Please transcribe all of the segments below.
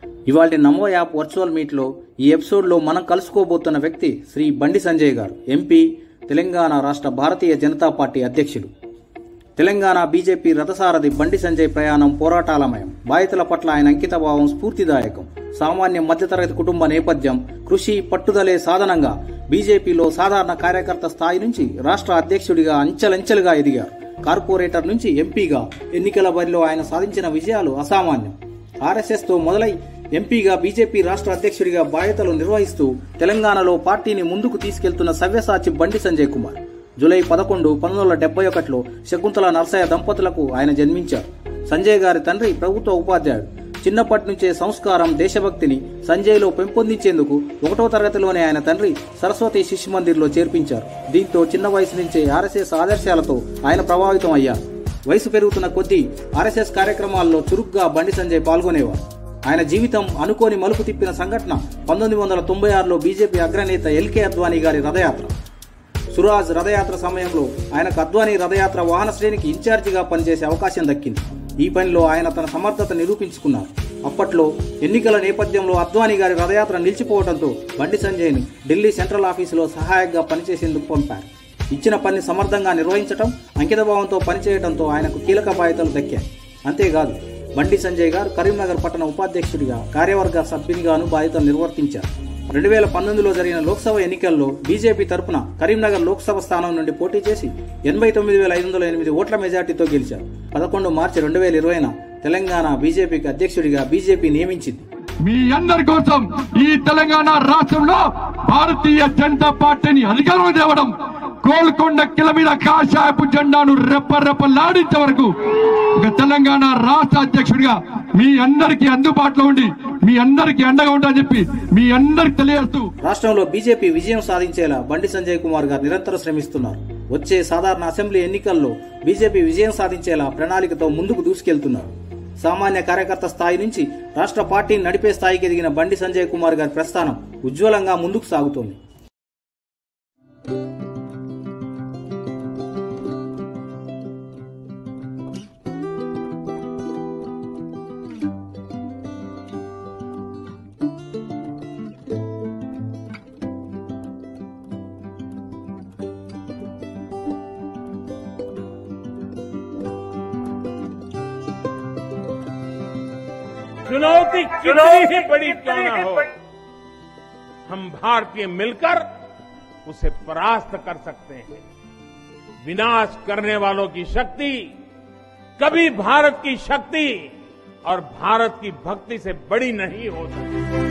ఇవాళ నమో app virtual మీట్లో ఈ ఎపిసోడ్లో మనం కలుసుకోబోతున్న వ్యక్తి శ్రీ బండి సంజయ్ గారు ఎంపీ తెలంగాణ రాష్ట్ర భారతీయ జనతా పార్టీ అధ్యక్షులు తెలంగాణ బీజేపీ రథసారథి బండి సంజయ్ ప్రయాణం పోరాటాలమయం బాధితుల పట్ల ఆయన అంకితభావం స్ఫూర్తిదాయకం సామాన్య మధ్యతరగతి కుటుంబ నేపథ్యం కృషి పట్టుదలే సాధనంగా బీజేపీలో సాధారణ కార్యకర్త స్థాయి నుంచి రాష్ట్ర అధ్యక్షుడిగా అంచెలంచెలుగా ఎదిగారు కార్పొరేటర్ నుంచి ఎంపీగా ఎన్నికల బరిలో ఆయన సాధించిన విజయాలు అసామాన్యం ఆర్ఎస్ఎస్ తో మొదలై ఎంపీగా బీజేపీ రాష్ట్ర అధ్యక్షుడిగా బాధ్యతలు నిర్వహిస్తూ తెలంగాణలో పార్టీని ముందుకు తీసుకెళ్తున్న సవ్యసాచి బండి సంజయ్ కుమార్ జూలై పదకొండు పంతొమ్మిది వందల డెబ్బై ఒకటిలో శకుంతల నర్సయ్య దంపతులకు ఆయన జన్మించారు సంజయ్ గారి తండ్రి ప్రభుత్వ ఉపాధ్యాయుడు చిన్నప్పటి నుంచే సంస్కారం దేశభక్తిని సంజయ్లో పెంపొందించేందుకు ఒకటో తరగతిలోనే ఆయన తండ్రి సరస్వతి శిశు మందిర్లో చేర్పించారు దీంతో చిన్న వయసు నుంచే ఆర్ఎస్ఎస్ ఆదర్శాలతో ఆయన ప్రభావితం అయ్యారు వయసు పెరుగుతున్న కొద్దీ ఆర్ఎస్ఎస్ కార్యక్రమాల్లో చురుగ్గా బండి సంజయ్ పాల్గొనేవారు ఆయన జీవితం అనుకోని మలుపు తిప్పిన సంఘటన పంతొమ్మిది వందల తొంభై ఆరులో బీజేపీ అగ్రనేత ఎల్కే అద్వానీ గారి రథయాత్ర సురాజ్ రథయాత్ర సమయంలో ఆయనకు అద్వానీ రథయాత్ర వాహన శ్రేణికి ఇన్ఛార్జిగా పనిచేసే అవకాశం దక్కింది ఈ పనిలో ఆయన తన సమర్థత నిరూపించుకున్నారు అప్పట్లో ఎన్నికల నేపథ్యంలో అద్వానీ గారి రథయాత్ర నిలిచిపోవడంతో బండి సంజయ్ని ఢిల్లీ సెంట్రల్ ఆఫీసులో సహాయకగా పనిచేసేందుకు పంపారు ఇచ్చిన పని సమర్థంగా నిర్వహించడం అంకితభావంతో పనిచేయడంతో ఆయనకు కీలక బాధ్యతలు దక్కాయి అంతేకాదు బండి సంజయ్ గారు కరీంనగర్ పట్టణ ఉపాధ్యక్షుడిగా కార్యవర్గ సభ్యునిగాను బాధ్యతలు నిర్వర్తించారు రెండు వేల పంతొమ్మిదిలో జరిగిన లోక్సభ ఎన్నికల్లో బీజేపీ తరపున కరీంనగర్ లోక్సభ స్థానం నుండి పోటీ చేసి ఎనభై తొమ్మిది వేల ఐదు వందల ఎనిమిది ఓట్ల మెజార్టీతో గెలిచారు పదకొండు మార్చి రెండు వేల ఇరవైన తెలంగాణ బీజేపీకి అధ్యక్షుడిగా బీజేపీ నియమించింది మీ అందరి కోసం ఈ తెలంగాణ రాష్ట్రంలో భారతీయ జనతా పార్టీని అధికారం తేవడం గోల్కొండ కిల మీద కాషాయపు జెండాను రెప్ప రెప్పలాడించే వరకు ఒక తెలంగాణ రాష్ట్ర అధ్యక్షుడిగా మీ అందరికీ అందుబాటులో ఉండి మీ అందరికీ అండగా ఉంటాఅని చెప్పి మీ అందరికి తెలియజేస్తూ రాష్ట్రంలో బీజేపీ విజయం సాధించేలా బండి సంజయ్ కుమార్ గారు నిరంతరం శ్రమిస్తున్నారు వచ్చే సాధారణ అసెంబ్లీ ఎన్నికల్లో బీజేపీ విజయం సాధించేలా ప్రణాళికతో ముందుకు దూసుకెళ్తున్నారు సామాన్య కార్యకర్త స్థాయి నుంచి రాష్ట్ర పార్టీని నడిపే స్థాయికి ఎదిగిన బండి సంజయ్ కుమార్ గారి ప్రస్థానం ఉజ్వలంగా ముందుకు సాగుతోంది चुनौती कितनी ही बड़ी क्यों ना हो हम भारतीय मिलकर उसे परास्त कर सकते हैं विनाश करने वालों की शक्ति कभी भारत की शक्ति और भारत की भक्ति से बड़ी नहीं हो सकती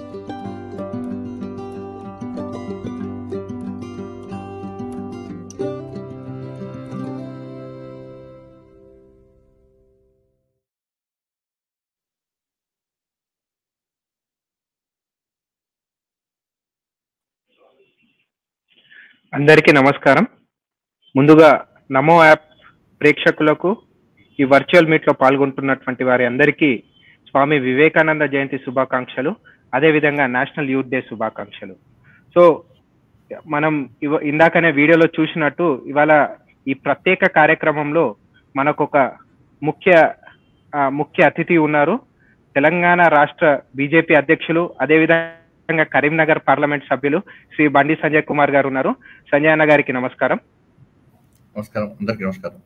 అందరికీ నమస్కారం ముందుగా నమో యాప్ ప్రేక్షకులకు ఈ వర్చువల్ మీట్ లో పాల్గొంటున్నటువంటి వారి అందరికీ స్వామి వివేకానంద జయంతి శుభాకాంక్షలు అదేవిధంగా నేషనల్ యూత్ డే శుభాకాంక్షలు సో మనం ఇవ ఇందాకనే వీడియోలో చూసినట్టు ఇవాళ ఈ ప్రత్యేక కార్యక్రమంలో మనకు ఒక ముఖ్య ఆ, ముఖ్య అతిథి ఉన్నారు తెలంగాణ రాష్ట్ర బీజేపీ అధ్యక్షులు అదేవిధంగా కరీంనగర్ పార్లమెంట్ సభ్యులు శ్రీ బండి సంజయ్ కుమార్ గారు ఉన్నారు సంజయ్ అన్న గారికి నమస్కారం నమస్కారం అందరికీ నమస్కారం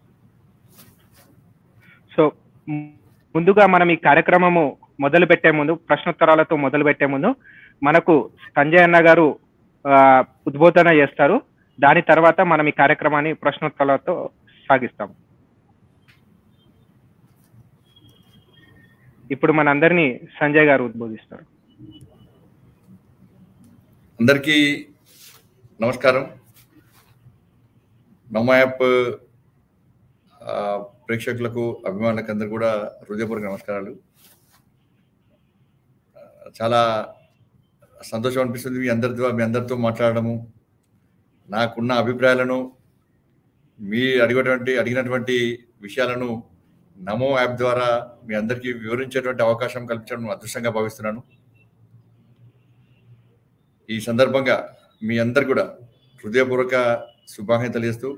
సో మ్, ముందుగా మనం ఈ కార్యక్రమము మొదలు పెట్టే ముందు ప్రశ్నోత్తరాలతో మొదలు పెట్టే ముందు మనకు సంజయ్ అన్న గారు ఆ, ఉద్బోధన చేస్తారు దాని తర్వాత మనం ఈ కార్యక్రమాన్ని ప్రశ్నోత్తరాలతో సాగిస్తాం ఇప్పుడు మనందరినీ సంజయ్ గారు ఉద్బోధిస్తారు అందరికీ నమస్కారం నమో యాప్ ఆ, ప్రేక్షకులకు అభిమానులకు అందరు కూడా హృదయపూర్వక నమస్కారాలు ఆ, చాలా సంతోషం అనిపిస్తుంది మీ అందరితో మీ అందరితో మాట్లాడడము నాకున్న అభిప్రాయాలను మీ అడిగినటువంటి అడిగినటువంటి విషయాలను నమో యాప్ ద్వారా మీ అందరికీ వివరించేటువంటి అవకాశం కల్పించడం అదృష్టంగా భావిస్తున్నాను ఈ సందర్భంగా మీ అందరు కూడా హృదయపూర్వక శుభాకాంక్షలు తెలియజేస్తూ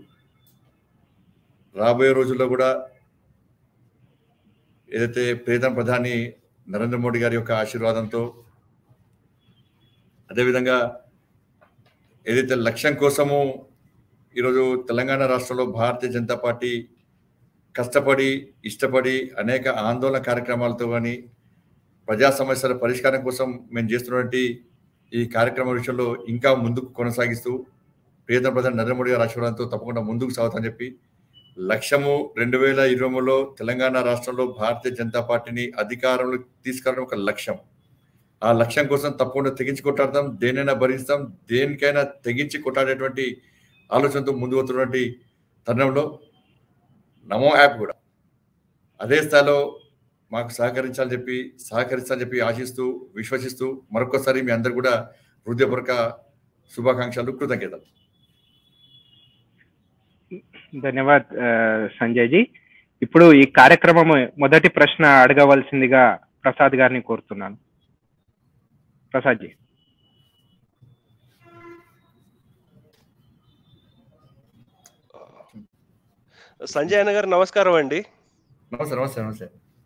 రాబోయే రోజుల్లో కూడా ఏదైతే ప్రియతమ ప్రధాని నరేంద్ర మోడీ గారి యొక్క ఆశీర్వాదంతో అదేవిధంగా ఏదైతే లక్ష్యం కోసము ఈరోజు తెలంగాణ రాష్ట్రంలో భారతీయ జనతా పార్టీ కష్టపడి ఇష్టపడి అనేక ఆందోళన కార్యక్రమాలతో కానీ ప్రజా సమస్యల పరిష్కారం కోసం మేము చేస్తున్నటువంటి ఈ కార్యక్రమం విషయంలో ఇంకా ముందుకు కొనసాగిస్తూ ప్రియతమ ప్రధాని నరేంద్ర మోడీ గారి ఆశీర్వాదంతో తప్పకుండా ముందుకు సాగుతామని చెప్పి లక్ష్యము రెండు వేల ఇరవై మూడులో తెలంగాణ రాష్ట్రంలో భారతీయ జనతా పార్టీని అధికారంలో తీసుకురావడం ఒక లక్ష్యం ఆ లక్ష్యం కోసం తప్పకుండా తెగించి కొట్టాడతాం దేనైనా భరిస్తాం దేనికైనా తెగించి కొట్టాడేటువంటి ఆలోచనతో ముందు పోతున్నటువంటి తరుణంలో నమో యాప్ కూడా అదే స్థాయిలో మాకు సహకరించాలని చెప్పి సహకరిస్తాలని చెప్పి ఆశిస్తూ విశ్వసిస్తూ మరొకసారి మీ అందరు కూడా హృదయపూర్వక శుభాకాంక్షలు కృతజ్ఞతలు ధన్యవాద్ ఆ, సంజయ్ జీ ఇప్పుడు ఈ కార్యక్రమం మొదటి ప్రశ్న అడగవలసిందిగా ప్రసాద్ గారిని కోరుతున్నాను ప్రసాద్ జీ సంజయ్ అన్న గారు నమస్కారం అండి నమస్తే నమస్తే నమస్తే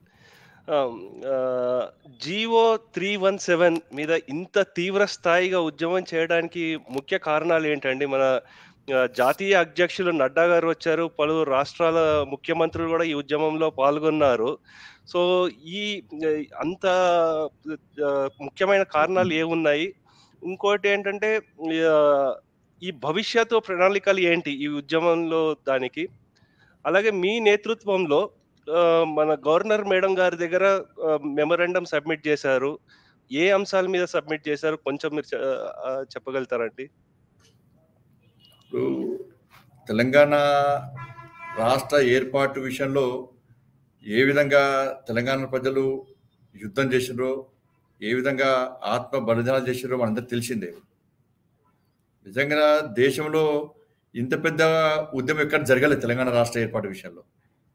జిఓ త్రీ వన్ సెవెన్ మీద ఇంత తీవ్ర స్థాయిగా ఉద్యమం చేయడానికి ముఖ్య కారణాలు ఏంటండి మన ఆ, జాతీయ అధ్యక్షులు నడ్డా గారు వచ్చారు పలువురు రాష్ట్రాల ముఖ్యమంత్రులు కూడా ఈ ఉద్యమంలో పాల్గొన్నారు సో ఈ ఆ, అంత ఆ, ముఖ్యమైన కారణాలు ఏమున్నాయి ఇంకోటి ఏంటంటే ఆ, ఈ భవిష్యత్తు ప్రణాళికలు ఏంటి ఈ ఉద్యమంలో దానికి అలాగే మీ నేతృత్వంలో ఆ, మన గవర్నర్ మేడం గారి దగ్గర మెమరాండం సబ్మిట్ చేశారు ఏ అంశాల మీద సబ్మిట్ చేశారు కొంచెం మీరు చె- ఆ, చెప్పగలుగుతారండి ఇప్పుడు తెలంగాణ రాష్ట్ర ఏర్పాటు విషయంలో ఏ విధంగా తెలంగాణ ప్రజలు యుద్ధం చేసినారో ఏ విధంగా ఆత్మ బలిదానాలు చేసినారో మనందరికి తెలిసిందే నిజంగా దేశంలో ఇంత పెద్ద ఉద్యమం ఎక్కడ జరగలేదు తెలంగాణ రాష్ట్ర ఏర్పాటు విషయంలో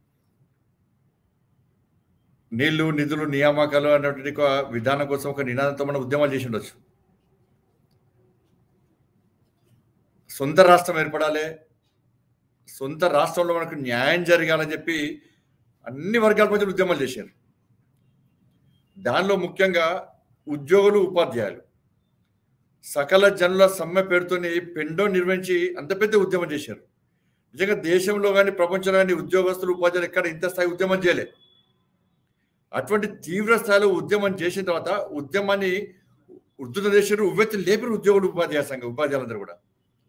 నీళ్లు నిధులు నియామకాలు అన్నటువంటి ఒక విధానం కోసం ఒక నినాదంతో మనం ఉద్యమాలు చేసి ఉండొచ్చు సొంత రాష్ట్రం ఏర్పడాలి సొంత రాష్ట్రంలో మనకు న్యాయం జరగాలని చెప్పి అన్ని వర్గాల ప్రజలు ఉద్యమాలు చేశారు దానిలో ముఖ్యంగా ఉద్యోగులు ఉపాధ్యాయులు సకల జనుల సమ్మె పేరుతోని పెండో నిర్వహించి అంత పెద్ద ఉద్యమం చేశారు నిజంగా దేశంలో కానీ ప్రపంచంలో కానీ ఉద్యోగస్తులు ఉపాధ్యాయులు ఎక్కడ ఇంత స్థాయి ఉద్యమం చేయలే అటువంటి తీవ్ర స్థాయిలో ఉద్యమం చేసిన తర్వాత ఉద్యమాన్ని ఉద్ధృత చేశారు ఉవ్వెత్తి లేపిన ఉద్యోగులు ఉపాధ్యాయ సంఘం ఉపాధ్యాయులందరూ కూడా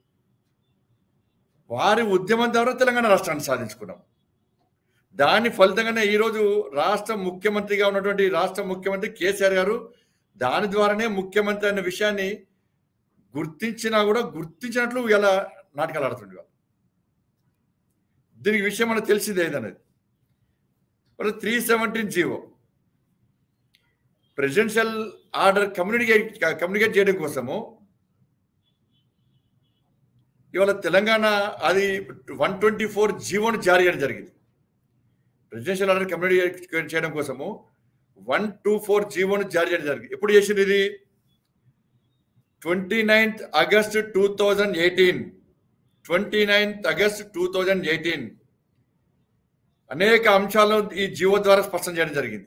వారి ఉద్యమం ద్వారా తెలంగాణ రాష్ట్రాన్ని సాధించుకున్నాం దాని ఫలితంగానే ఈరోజు రాష్ట్ర ముఖ్యమంత్రిగా ఉన్నటువంటి రాష్ట్ర ముఖ్యమంత్రి కేసీఆర్ గారు దాని ద్వారానే ముఖ్యమంత్రి అనే విషయాన్ని గుర్తించినా కూడా గుర్తించినట్లు ఇలా నాటకాలు ఆడుతుండే వాళ్ళు దీనికి విషయం మనకు తెలిసింది ఏదనేది మరి three seventeen GO presidential order communicate communicate చేయడం కోసము ఇవాళ తెలంగాణ అది వన్ ట్వంటీ ఫోర్ జీవోను జారీ చేయడం జరిగింది ప్రెసిడెన్షియల్ ఆర్డర్ కమ్యూనికేట్ చేయడం కోసము వన్ టూ ఫోర్ జీవోను జారీ చేయడం జరిగింది ఎప్పుడు చేసింది ఇది twenty ninth August two thousand eighteen twenty ninth August two thousand eighteen అనేక అంశాలను ఈ జీవో ద్వారా స్పష్టం చేయడం జరిగింది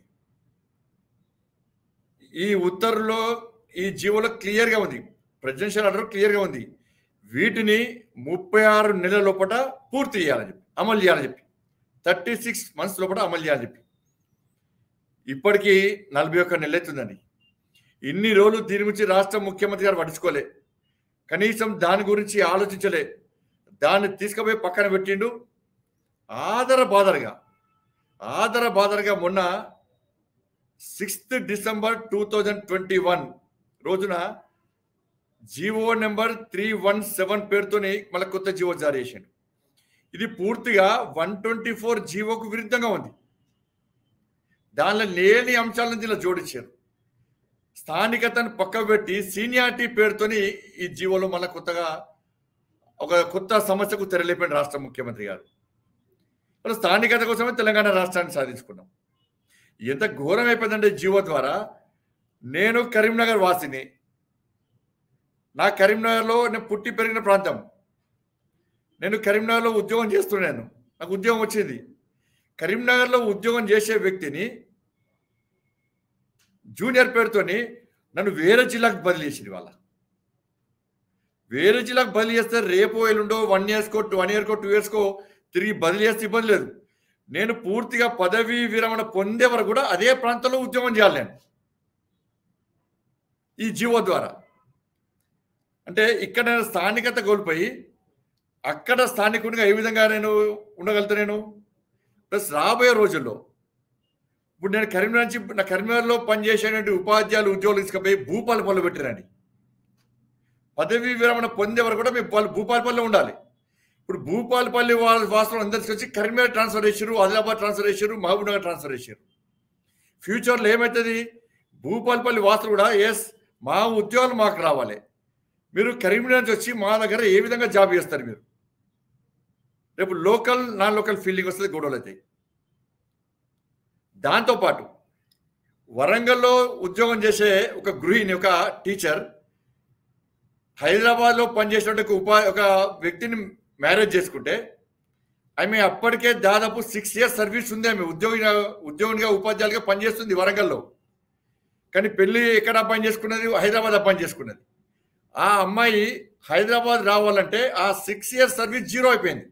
ఈ ఉత్తర్వులో ఈ జీవోలో క్లియర్గా ఉంది ప్రెసిడెన్షియల్ ఆర్డర్ క్లియర్గా ఉంది వీటిని ముప్పై ఆరు నెలల లోపల పూర్తి చేయాలని చెప్పి అమలు చేయాలని చెప్పి థర్టీ సిక్స్ మంత్స్ లోపల అమలు చేయాలని చెప్పి ఇప్పటికీ నలభై ఒక్క నెలలు అవుతుందండి ఇన్ని రోజులు దీని గురించి రాష్ట్ర ముఖ్యమంత్రి గారు పట్టించుకోలే కనీసం దాని గురించి ఆలోచించలే దాన్ని తీసుకుపోయి పక్కన పెట్టిండు ఆదర బాదరగా ఆదర బాదరగా మొన్న sixth December two thousand twenty one రోజున GO number three one seven పేరుతోని మళ్ళీ కొత్త జీవో జారీ చేసిండు ఇది పూర్తిగా వన్ ట్వంటీ ఫోర్ జీవోకు విరుద్ధంగా ఉంది దానిలో లేని అంశాలను దీనిలో జోడించారు స్థానికతను పక్క పెట్టి సీనియారిటీ పేరుతోని ఈ జీవోలో మళ్ళీ కొత్తగా ఒక కొత్త సమస్యకు తెరలేపిన రాష్ట్ర ముఖ్యమంత్రి గారు మరి స్థానికత కోసమే తెలంగాణ రాష్ట్రాన్ని సాధించుకున్నాం ఎంత ఘోరం అయిపోయిందంటే జీవో ద్వారా నేను కరీంనగర్ వాసిని నా కరీంనగర్లో నేను పుట్టి పెరిగిన ప్రాంతం నేను కరీంనగర్లో ఉద్యోగం చేస్తున్నాను నాకు ఉద్యోగం వచ్చింది కరీంనగర్లో ఉద్యోగం చేసే వ్యక్తిని జూనియర్ పేరుతోని నన్ను వేరే జిల్లాకు బదిలీ చేసింది వాళ్ళ వేరే జిల్లాకు బదిలీ చేస్తే రేపు ఎల్లుండో వన్ ఇయర్స్కో వన్ ఇయర్కో టూ ఇయర్స్కో తిరిగి బదిలీ చేస్తే ఇబ్బంది లేదు నేను పూర్తిగా పదవీ విరమణ పొందే వరకు కూడా అదే ప్రాంతంలో ఉద్యోగం చేయాలి నేను ఈ జీవో ద్వారా అంటే ఇక్కడ నేను స్థానికత కోల్పోయి అక్కడ స్థానికుడిగా ఏ విధంగా నేను ఉండగలుగుతా నేను ప్లస్ రాబోయే రోజుల్లో ఇప్పుడు నేను కరీంనగర్ నుంచి నా కరీంనగర్లో పనిచేసేటువంటి ఉపాధ్యాయులు ఉద్యోగులు తీసుకుపోయి భూపాలపల్లి పెట్టిరండి పదవీ విరమణ పొందే వరకు కూడా మేము పల్- భూపాలపల్లిలో ఉండాలి ఇప్పుడు భూపాలపల్లి వాళ్ళ వాసులు అందరికి వచ్చి కరీంనగర్ ట్రాన్స్ఫర్ చేశారు ఆదిలాబాద్ ట్రాన్స్ఫర్ చేశారు మహబూబ్ నగర్ ట్రాన్స్ఫర్ చేశారు ఫ్యూచర్లో ఏమవుతుంది భూపాలపల్లి వాసులు కూడా ఎస్ మా ఉద్యోగాలు మాకు రావాలి మీరు కరీంనగర్ నుంచి వచ్చి మా దగ్గర ఏ విధంగా జాబ్ చేస్తారు మీరు రేపు లోకల్ నాన్ లోకల్ ఫీల్డింగ్ వస్తుంది గొడవలు అవుతాయి దాంతోపాటు వరంగల్లో ఉద్యోగం చేసే ఒక గృహిణి ఒక టీచర్ హైదరాబాద్లో పనిచేసినట్టు ఒక ఉపా ఒక వ్యక్తిని మ్యారేజ్ చేసుకుంటే ఆమె అప్పటికే దాదాపు సిక్స్ ఇయర్స్ సర్వీస్ ఉంది ఆమె ఉద్యోగి ఉద్యోగిగా ఉపాధ్యాయులుగా పనిచేస్తుంది వరంగల్లో కానీ పెళ్లి ఎక్కడ అపాయింట్ చేసుకున్నది హైదరాబాద్ అపాయింట్ చేసుకున్నది ఆ అమ్మాయి హైదరాబాద్ రావాలంటే ఆ సిక్స్ ఇయర్స్ సర్వీస్ జీరో అయిపోయింది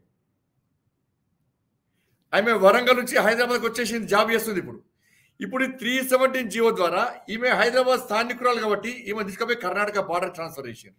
ఆమె వరంగల్ నుంచి హైదరాబాద్కి వచ్చేసి జాబ్ చేస్తుంది ఇప్పుడు ఇప్పుడు త్రీ సెవెంటీన్ జీవో ద్వారా ఈమె హైదరాబాద్ స్థానికురాలు కాబట్టి ఈమె తీసుకుపోయి కర్ణాటక బార్డర్ ట్రాన్స్ఫర్ చేసింది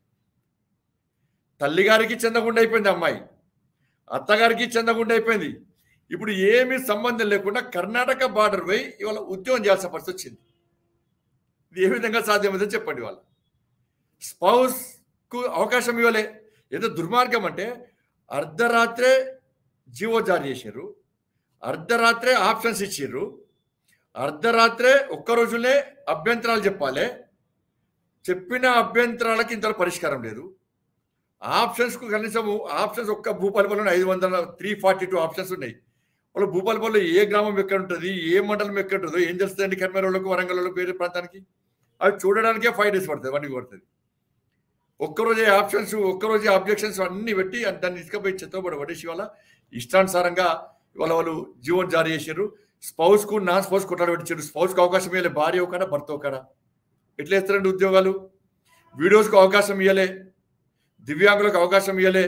తల్లిగారికి చెందకుండా అయిపోయింది అమ్మాయి అత్తగారికి చెందకుండా అయిపోయింది ఇప్పుడు ఏమీ సంబంధం లేకుండా కర్ణాటక బార్డర్ పోయి ఇవాళ ఉద్యోగం చేయాల్సిన పరిస్థితి వచ్చింది ఇది ఏ విధంగా సాధ్యమైందని చెప్పండి వాళ్ళు స్పౌస్ కు అవకాశం ఇవ్వలే ఏదో దుర్మార్గం అంటే అర్ధరాత్రే జీవో జారీ చేశారు అర్ధరాత్రే ఆప్షన్స్ ఇచ్చిర్రు అర్ధరాత్రే ఒక్క రోజులే అభ్యంతరాలు చెప్పాలి చెప్పిన అభ్యంతరాలకి ఇంత పరిష్కారం లేదు ఆప్షన్స్కు కనీసం ఆప్షన్స్ ఒక్క భూపాలపల్లిలో ఐదు వందల త్రీ ఫార్టీ టూ ఆప్షన్స్ ఉన్నాయి వాళ్ళ భూపాలపల్లిలో ఏ గ్రామం ఎక్కడ ఉంటుంది ఏ మండలం ఎక్కడ ఉంటుందో ఏం తెలుస్తుందండి కర్మేర వాళ్ళకు వరంగల్ వాళ్ళకు వేరే ప్రాంతానికి అవి చూడడానికే ఫైవ్ డేస్ పడుతుంది వన్ పడుతుంది ఒక్కరోజే ఆప్షన్స్ ఒక్కరోజే అబ్జెక్షన్స్ అన్ని పెట్టి దాన్ని తీసుకుపోయి చెత్తబడి పడేసి వాళ్ళ ఇష్టానుసారంగా ఇవాళ వాళ్ళు జీవన్ జారీ చేశారు స్పౌస్ కు నాన్ స్పౌస్ కొట్టాడు పెట్టించారు స్పౌస్ కు అవకాశం ఇవ్వలే భార్య ఒకడా భర్త ఒకడా ఎట్లా ఇస్తారండి ఉద్యోగాలు వీడియోస్కి అవకాశం ఇవ్వలే దివ్యాంగులకు అవకాశం ఇవ్వలే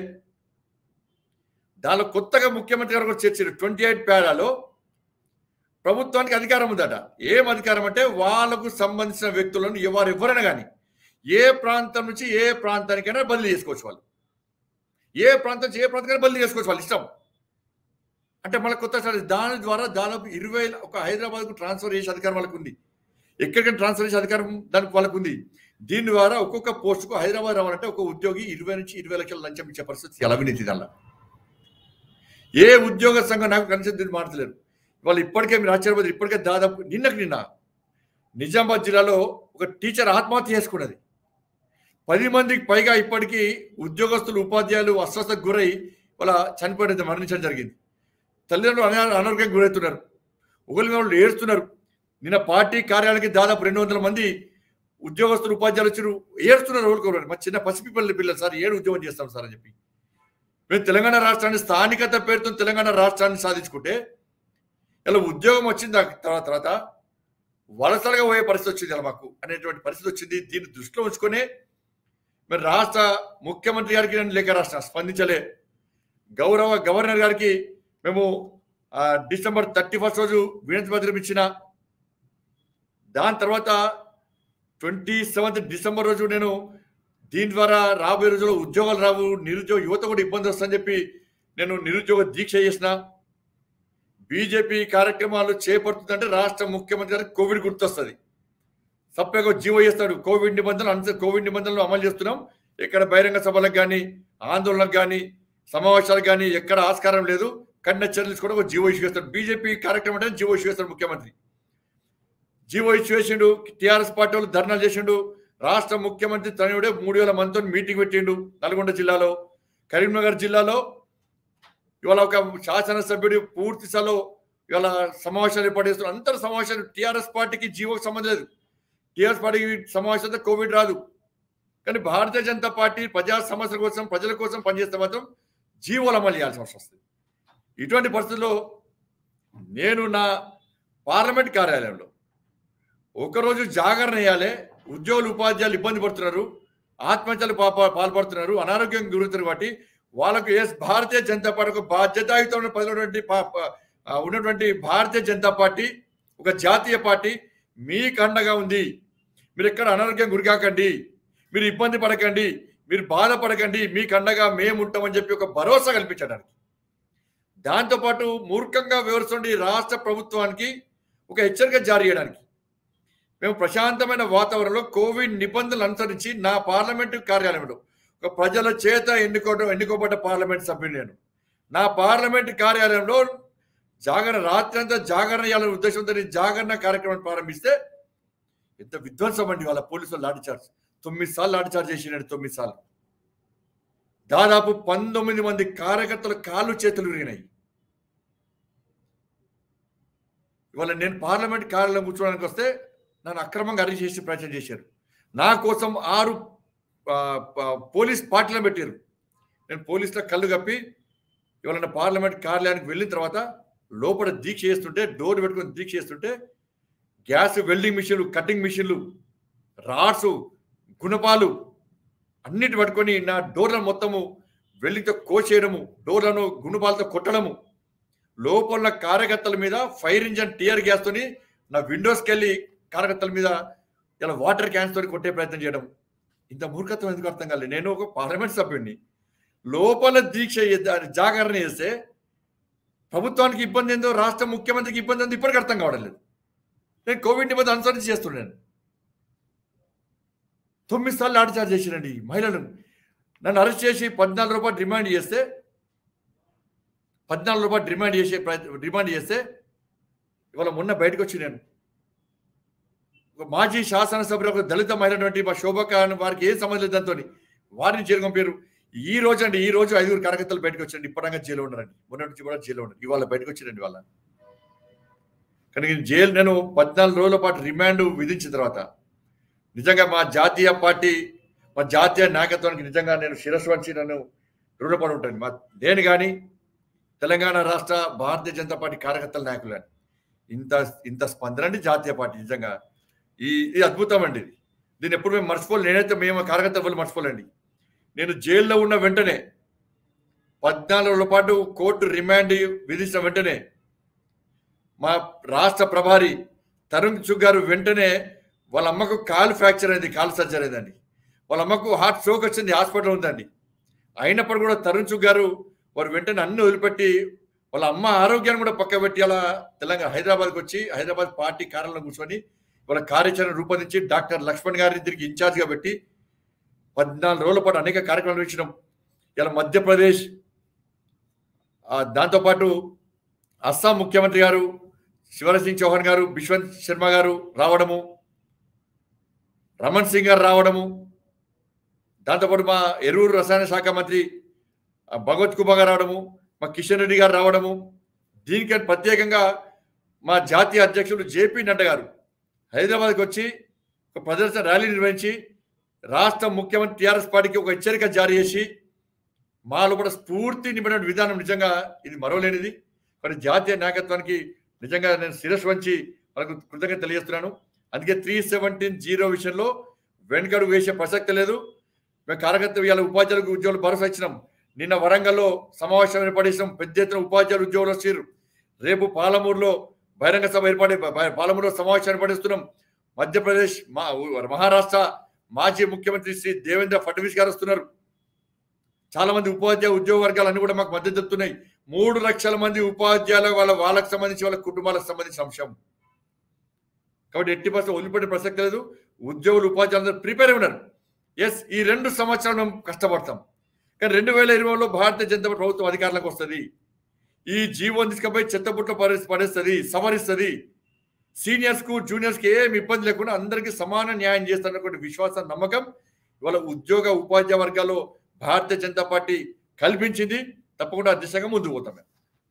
దానిలో కొత్తగా ముఖ్యమంత్రి గారు కూడా చేర్చారు ట్వంటీ ఎయిట్ పేడాలో ప్రభుత్వానికి అధికారం ఉందట ఏం అధికారం అంటే వాళ్ళకు సంబంధించిన వ్యక్తులను ఎవరు ఎవరైనా కానీ ఏ ప్రాంతం నుంచి ఏ ప్రాంతానికైనా బదిలీ చేసుకోవచ్చు వాళ్ళు ఏ ప్రాంతం నుంచి ఏ ప్రాంతానికైనా బదిలీ చేసుకోవచ్చు వాళ్ళు ఇష్టం అంటే మళ్ళీ కొత్త స్టార్ట్ దాని ద్వారా దాదాపు ఇరవై ఒక హైదరాబాద్కు ట్రాన్స్ఫర్ చేసే అధికారం వాళ్ళకు ఉంది ఎక్కడికైనా ట్రాన్స్ఫర్ చేసే అధికారం దానికి వాళ్ళకు ఉంది దీని ద్వారా ఒక్కొక్క పోస్టుకు హైదరాబాద్ రావాలంటే ఒక ఉద్యోగి ఇరవై నుంచి ఇరవై లక్షల లంచం ఇచ్చే పరిస్థితి చాలా అవినీతి దానిలో ఏ ఉద్యోగ సంఘం నాకు కనీసం దీన్ని మాడతలేరు వాళ్ళు ఇప్పటికే మీరు ఆశ్చర్యపోతారు ఇప్పటికే దాదాపు నిన్నకు నిన్న నిజామాబాద్ జిల్లాలో ఒక టీచర్ ఆత్మహత్య చేసుకున్నది పది మందికి పైగా ఇప్పటికీ ఉద్యోగస్తులు ఉపాధ్యాయులు అస్వస్థకు గురై వాళ్ళ చనిపోయిన మరణించడం జరిగింది తల్లిదండ్రులు అనా అనారోగ్యం గురవుతున్నారు ఒకరి వాళ్ళు ఏడుస్తున్నారు నిన్న పార్టీ కార్యాలయానికి దాదాపు రెండు వందల మంది ఉద్యోగస్తులు ఉపాధ్యాయులు వచ్చారు ఏడుస్తున్నారు ఊరుకోరు మా చిన్న పసిపిల్లల పిల్లలు సార్ ఏడు ఉద్యోగం చేస్తాం సార్ అని చెప్పి మేము తెలంగాణ రాష్ట్రాన్ని స్థానికత పేరుతో తెలంగాణ రాష్ట్రాన్ని సాధించుకుంటే ఇలా ఉద్యోగం వచ్చింది తర్వాత తర్వాత వలసలుగా పోయే పరిస్థితి వచ్చింది ఇలా మాకు అనేటువంటి పరిస్థితి వచ్చింది దీన్ని దృష్టిలో ఉంచుకొని మరి రాష్ట్ర ముఖ్యమంత్రి గారికి నేను లేఖ రాష్ట్ర స్పందించలే గౌరవ గవర్నర్ గారికి మేము ఆ, డిసెంబర్ థర్టీ ఫస్ట్ రోజు వినతి పత్రం ఇచ్చిన దాని తర్వాత ట్వంటీ సెవెంత్ డిసెంబర్ రోజు నేను దీని ద్వారా రాబోయే రోజుల్లో ఉద్యోగాలు రావు నిరుద్యోగ యువత కూడా ఇబ్బంది వస్తుందని చెప్పి నేను నిరుద్యోగ దీక్ష చేసిన బీజేపీ కార్యక్రమాలు చేపడుతుందంటే రాష్ట్ర ముఖ్యమంత్రి గారికి కోవిడ్ గుర్తొస్తుంది సప్పగా జీవో చేస్తాడు కోవిడ్ నిబంధనలు అంత కోవిడ్ నిబంధనలు అమలు చేస్తున్నాం ఇక్కడ బహిరంగ సభలకు కానీ ఆందోళనకు కానీ సమావేశాలకు కానీ ఎక్కడ ఆస్కారం లేదు కఠిన చర్యలు కూడా ఒక జీవో ఇష్యూ చేస్తాడు బీజేపీ కార్యక్రమం అంటే జీవో ఇష్యూ చేస్తాడు ముఖ్యమంత్రి జీవో ఇష్యూ చేసిండు టీఆర్ఎస్ పార్టీ వాళ్ళు ధర్నాలు చేసిండు రాష్ట్ర ముఖ్యమంత్రి తనయుడే మూడు వేల మందితో మీటింగ్ పెట్టిండు నల్గొండ జిల్లాలో కరీంనగర్ జిల్లాలో ఇవాళ ఒక శాసనసభ్యుడు పూర్తి స్థాయిలో ఇవాళ సమావేశాలు ఏర్పాటు చేస్తున్నారు అందరు సమావేశాలు టీఆర్ఎస్ పార్టీకి జీవోకి సంబంధం లేదు టీఆర్ఎస్ పార్టీకి సమావేశంతో కోవిడ్ రాదు కానీ భారతీయ జనతా పార్టీ ప్రజా సమస్యల కోసం ప్రజల కోసం పనిచేస్తే మాత్రం జీవోలు అమలు చేయాల్సిన అవసరం వస్తుంది ఇటువంటి పరిస్థితుల్లో నేను నా పార్లమెంట్ కార్యాలయంలో ఒకరోజు జాగరణ వేయాలి ఉద్యోగులు ఉపాధ్యాయులు ఇబ్బంది పడుతున్నారు ఆత్మహత్యలు పాప పాల్పడుతున్నారు అనారోగ్యం గురవుతున్నారు కాబట్టి వాళ్ళకు ఎస్ భారతీయ జనతా పార్టీ ఒక బాధ్యతాయుతమైన పదినటువంటి పా- పా- ఆ, ఉన్నటువంటి భారతీయ జనతా పార్టీ ఒక జాతీయ పార్టీ మీకు అండగా ఉంది మీరు ఎక్కడ అనారోగ్యం గురికాకండి మీరు ఇబ్బంది పడకండి మీరు బాధపడకండి మీకు అండగా మేము ఉంటామని చెప్పి ఒక భరోసా కల్పించడానికి దాంతోపాటు మూర్ఖంగా వివరిస్తుండే ఈ రాష్ట్ర ప్రభుత్వానికి ఒక హెచ్చరిక జారీ చేయడానికి మేము ప్రశాంతమైన వాతావరణంలో కోవిడ్ నిబంధనలు అనుసరించి నా పార్లమెంటు కార్యాలయంలో ఒక ప్రజల చేత ఎన్నుకోవడం ఎన్నుకోబడ్డ పార్లమెంట్ సభ్యుని నేను నా పార్లమెంట్ కార్యాలయంలో జాగరణ రాత్రి అంతా జాగరణ చేయాలనే ఉద్దేశంతో నేను జాగరణ కార్యక్రమం ప్రారంభిస్తే ఎంత విధ్వంసం అండి వాళ్ళ పోలీసులు లాఠీ చార్జ్ తొమ్మిది సార్లు లాఠీ చార్జ్ చేసినాడు తొమ్మిది సార్లు దాదాపు పంతొమ్మిది మంది కార్యకర్తల కాళ్ళు చేతులు విరిగినాయి ఇవాళ నేను పార్లమెంట్ కార్యాలయం కూర్చోడానికి వస్తే నన్ను అక్రమంగా అరెస్ట్ చేసి ప్రయత్నం చేశారు నా కోసం ఆరు ఆ, ఆ, పోలీస్ పార్టీలను పెట్టారు నేను పోలీసుల కళ్ళు కప్పి ఇవాళ నా పార్లమెంట్ కార్యాలయానికి వెళ్ళిన తర్వాత లోపల దీక్ష చేస్తుంటే డోర్ పెట్టుకొని దీక్ష చేస్తుంటే గ్యాస్ వెల్డింగ్ మిషన్లు కటింగ్ మిషన్లు రాడ్స్ గుణపాలు అన్నిటి పట్టుకొని నా డోర్లను మొత్తము వెల్లితో కోసేయడము డోర్లను గుణపాలతో కొట్టడము లోపల కార్యకర్తల మీద ఫైర్ ఇంజన్ టీయర్ గ్యాస్ తోని నా విండోస్కి వెళ్ళి కార్యకర్తల మీద ఇలా వాటర్ క్యాన్స్ తోని కొట్టే ప్రయత్నం చేయడం ఇంత మూర్ఖత్వం ఎందుకు అర్థం కాలేదు నేను ఒక పార్లమెంట్ సభ్యుడిని లోపల దీక్ష చేద్ద- జాగరణ చేస్తే ప్రభుత్వానికి ఇబ్బంది ఏందో రాష్ట్ర ముఖ్యమంత్రికి ఇబ్బంది ఏందో ఇప్పటికీ అర్థం కావడం లేదు నేను కోవిడ్ నిబంధన అనుసరించి చేస్తున్నాను తొమ్మిది సార్లు లాఠీచార్జ్ చేసినండి మహిళలను నన్ను అరెస్ట్ చేసి పద్నాలుగు రూపాయలు రిమాండ్ చేస్తే పద్నాలుగు రూపాయలు రిమాండ్ చేసే ప్రయత్నం రిమాండ్ చేస్తే ఇవాళ మొన్న బయటకు వచ్చి నేను ఒక మాజీ శాసనసభ్యులు ఒక దళిత మహిళటువంటి మా శోభక అనే వారికి ఏం సంబంధం లేదు దాంతో వారిని జైలు పంపారు ఈ రోజు అండి ఈ రోజు ఐదుగురు కార్యకర్తలు బయటకు వచ్చారండి ఇప్పటిగా జైలు ఉన్నారండి మొన్న నుంచి కూడా జైలు ఉన్నారు ఇవాళ బయటకు వచ్చిరండి వాళ్ళ కానీ నేను జైలు నేను పద్నాలుగు రోజుల పాటు రిమాండ్ విధించిన తర్వాత నిజంగా మా జాతీయ పార్టీ మా జాతీయ నాయకత్వానికి నిజంగా నేను శిరస్సు వంచి నన్ను రుణపడి ఉంటాను మా నేను కానీ తెలంగాణ రాష్ట్ర భారతీయ జనతా పార్టీ కార్యకర్తల నాయకులు కానీ ఇంత ఇంత స్పందన అండి జాతీయ పార్టీ నిజంగా ఈ ఇది అద్భుతం అండి ఇది దీన్ని ఎప్పుడు మేము మర్చిపోలేదు నేనైతే మేము కార్యకర్త వాళ్ళు మర్చిపోలేండి నేను జైల్లో ఉన్న వెంటనే పద్నాలుగు రోజుల పాటు కోర్టు రిమాండ్ విధించిన వెంటనే మా రాష్ట్ర ప్రభారి తరుణ్ చుగ్ గారు వెంటనే వాళ్ళ అమ్మకు కాలు ఫ్రాక్చర్ అయింది కాలు సర్జరీ అయిందండి వాళ్ళ అమ్మకు హార్ట్ స్ట్రోక్ వచ్చింది హాస్పిటల్ ఉందండి అయినప్పుడు కూడా తరుణ్ చుగ్ గారు వారు వెంటనే అన్ని వదిలిపెట్టి వాళ్ళ అమ్మ ఆరోగ్యాన్ని కూడా పక్క పెట్టి అలా తెలంగాణ హైదరాబాద్కి వచ్చి హైదరాబాద్ పార్టీ కార్యాలయంలో కూర్చొని వాళ్ళ కార్యాచరణ రూపొందించి డాక్టర్ లక్ష్మణ్ గారిని దీనికి ఇన్ఛార్జ్గా పెట్టి పద్నాలుగు రోజుల పాటు అనేక కార్యక్రమాలు ఇచ్చినాం ఇలా మధ్యప్రదేశ్ ఆ, దాంతోపాటు అస్సాం ముఖ్యమంత్రి గారు శివరాజ్ సింగ్ చౌహాన్ గారు బిశ్వంత్ శర్మ గారు రావడము రమణ్ సింగ్ గారు రావడము దాంతోపాటు మా ఎరువురు రసాయన శాఖ మంత్రి ఆ, భగవత్ కుమార్ గారు రావడము మా కిషన్ రెడ్డి గారు రావడము దీనికి ప్రత్యేకంగా మా జాతీయ అధ్యక్షుడు జేపీ నడ్డా గారు హైదరాబాద్కి వచ్చి ఒక ప్రదర్శన ర్యాలీ నిర్వహించి రాష్ట్ర ముఖ్యమంత్రి టీఆర్ఎస్ పార్టీకి ఒక హెచ్చరిక జారీ చేసి మాలో కూడా స్ఫూర్తి నింపిన విధానం నిజంగా ఇది మరవలేనిది మరి జాతీయ నాయకత్వానికి నిజంగా నేను శిరస్సు వంచి వాళ్ళకు కృతజ్ఞత తెలియజేస్తున్నాను అందుకే త్రీ సెవెంటీన్ జీరో విషయంలో వెనుకడు వేసే ప్రసక్తి లేదు మేము కార్యకర్త ఇవాళ ఉపాధ్యాయులకు ఉద్యోగులు భరోసా ఇచ్చినాం నిన్న వరంగల్లో సమావేశం ఏర్పడేసినాం పెద్ద ఎత్తున ఉపాధ్యాయులు ఉద్యోగులు వచ్చారు రేపు పాలమూరులో బహిరంగ సభ ఏర్పడి బ- పాలమూరులో సమావేశం ఏర్పడిస్తున్నాం మధ్యప్రదేశ్ మా మహారాష్ట్ర మాజీ ముఖ్యమంత్రి శ్రీ దేవేంద్ర ఫడ్నవీస్ గారు వస్తున్నారు చాలా మంది ఉపాధ్యాయ ఉద్యోగ వర్గాలు అన్ని కూడా మాకు మద్దతు చెప్తున్నాయి మూడు లక్షల మంది ఉపాధ్యాయుల వాళ్ళ వాళ్ళకి సంబంధించి వాళ్ళ కుటుంబాలకు సంబంధించిన అంశం కాబట్టి ఎట్టి పర్సెంట్ వదిలిపెట్టే ప్రసక్తి లేదు ఉద్యోగులు ఉపాధ్యాయులు ప్రిపేర్ అయి ఉన్నారు ఎస్ ఈ రెండు సంవత్సరాలు మేము కష్టపడతాం కానీ రెండు వేల ఇరవైలో భారతీయ జనతా పార్టీ ప్రభుత్వం అధికారంలోకి వస్తుంది ఈ జీవోని తీసుకుపోయి చెత్తబుట్ల పడే పడేస్తుంది సవరిస్తుంది సీనియర్స్ కు జూనియర్స్ కి ఏం ఇబ్బంది లేకుండా అందరికీ సమాన న్యాయం చేస్తున్నటువంటి విశ్వాసం నమ్మకం ఇవాళ ఉద్యోగ ఉపాధ్యాయ వర్గాల్లో భారతీయ జనతా పార్టీ కల్పించింది తప్పకుండా ఆ దిశగా ముందుకు పోతాం మేము.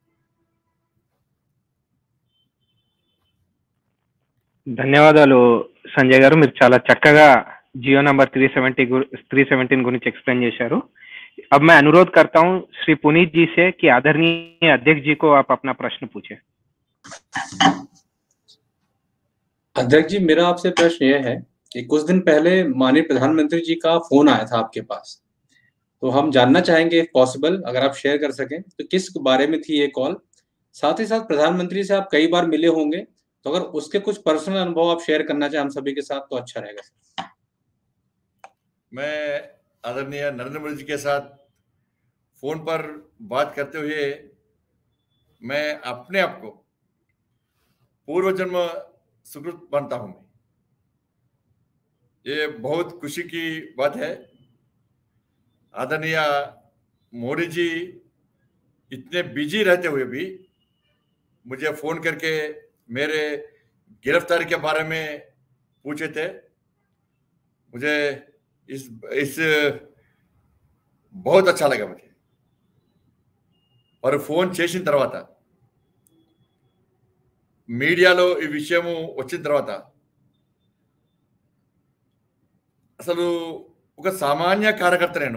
ధన్యవాదాలు సంజయ్ గారు మీరు చాలా చక్కగా जियो नंबर 370 गुर- 317 गुరించి एक्सप्लेन చేశారు अब मैं अनुरोध करता हूं श्री पुनीत जी से कि आदरणीय अध्यक्ष जी को आप अपना प्रश्न पूछें अध्यक्ष जी मेरा आपसे प्रश्न यह है कि कुछ दिन पहले माननीय प्रधानमंत्री जी का फोन आया था आपके पास तो हम जानना चाहेंगे इफ पॉसिबल अगर आप शेयर कर सकें तो किस बारे में थी ये कॉल साथ ही साथ प्रधानमंत्री से आप कई बार मिले होंगे तो अगर उसके कुछ पर्सनल अनुभव आप शेयर करना चाहें हम सभी के साथ तो अच्छा रहेगा सर मैं आदरणीय नरेंद्र मोदी जी के साथ फोन पर बात करते हुए मैं अपने आप को पूर्व जन्म सुकृत मानता हूं मैं ये बहुत खुशी की बात है आदरणीय मोदी जी इतने बिजी रहते हुए भी मुझे फोन करके मेरे गिरफ्तारी के बारे में पूछे थे मुझे इस इस बहुत अच्छा लगा मुझे వారు ఫోన్ చేసిన తర్వాత మీడియాలో ఈ విషయము వచ్చిన తర్వాత అసలు ఒక సామాన్య కార్యకర్త నేను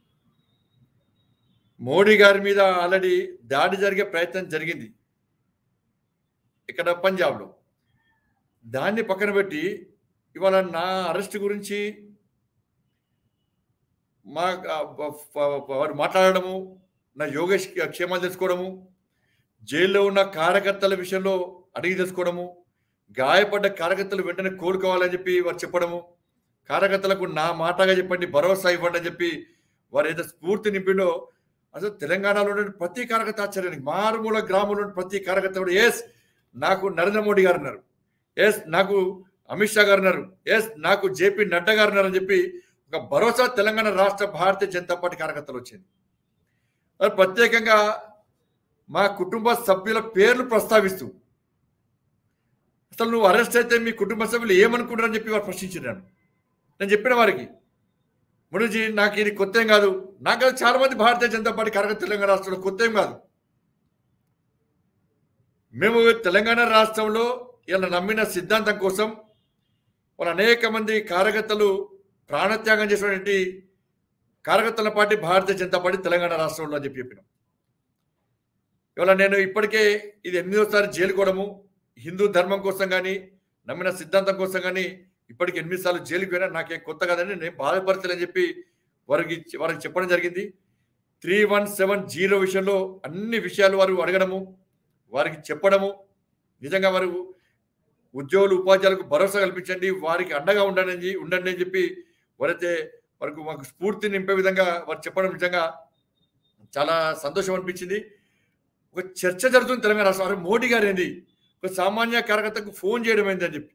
మోడీ గారి మీద ఆల్రెడీ దాడి జరిగే ప్రయత్నం జరిగింది ఇక్కడ పంజాబ్లో దాన్ని పక్కన పెట్టి ఇవాళ నా అరెస్ట్ గురించి మా వారు మాట్లాడడము నా యోగేష్ క్షేమాలు తెలుసుకోవడము జైల్లో ఉన్న కార్యకర్తల విషయంలో అడిగి తెలుసుకోవడము గాయపడ్డ కార్యకర్తలు వెంటనే కోలుకోవాలని చెప్పి వారు చెప్పడము కార్యకర్తలకు నా మాటగా చెప్పండి భరోసా ఇవ్వండి అని చెప్పి వారు ఏదో స్ఫూర్తి నింపిండో అసలు తెలంగాణలో ఉన్న ప్రతి కార్యకర్త ఆశ్చర్యానికి మారుమూల గ్రామంలో ఉన్న ప్రతి కార్యకర్త కూడా ఎస్ నాకు నరేంద్ర మోడీ గారు ఉన్నారు ఎస్ నాకు అమిత్ షా గారు ఉన్నారు ఎస్ నాకు జేపీ నడ్డా గారు ఉన్నారు అని చెప్పి ఒక భరోసా తెలంగాణ రాష్ట్ర భారతీయ జనతా పార్టీ కార్యకర్తలు వచ్చింది మరి ప్రత్యేకంగా మా కుటుంబ సభ్యుల పేర్లు ప్రస్తావిస్తూ అసలు నువ్వు అరెస్ట్ అయితే మీ కుటుంబ సభ్యులు ఏమనుకుంటారని చెప్పి వారు ప్రశ్నించాను నేను చెప్పిన వారికి మునుజీ నాకు ఇది కొత్త ఏం కాదు నాకు కాదు చాలా మంది భారతీయ జనతా పార్టీ కార్యకర్త తెలంగాణ రాష్ట్రంలో కొత్త ఏం కాదు మేము తెలంగాణ రాష్ట్రంలో ఇలా నమ్మిన సిద్ధాంతం కోసం వాళ్ళ అనేక మంది కార్యకర్తలు ప్రాణత్యాగం చేసినటువంటి కార్యకర్తల పార్టీ భారతీయ జనతా పార్టీ తెలంగాణ రాష్ట్రంలో అని చెప్పి చెప్పినాం ఇవాళ నేను ఇప్పటికే ఇది ఎనిమిదోసారి జైలుకోవడము హిందూ ధర్మం కోసం కానీ నమ్మిన సిద్ధాంతం కోసం కానీ ఇప్పటికి ఎనిమిది సార్లు జైలుకి పోయినా నాకేం కొత్త కాదని నేను బాధపడతలేని చెప్పి వారికి వారికి చెప్పడం జరిగింది త్రీ వన్ సెవెన్ జీరో విషయంలో అన్ని విషయాలు వారు అడగడము వారికి చెప్పడము నిజంగా వారు ఉద్యోగులు ఉపాధ్యాయులకు భరోసా కల్పించండి వారికి అండగా ఉండండి ఉండండి అని చెప్పి వారైతే వారికి మాకు స్ఫూర్తి నింపే విధంగా వారు చెప్పడం నిజంగా చాలా సంతోషం అనిపించింది ఒక చర్చ జరుగుతుంది తెలంగాణ రాష్ట్రం అరే మోడీ గారు ఏంది ఒక సామాన్య కార్యకర్తకు ఫోన్ చేయడం ఏంది అని చెప్పి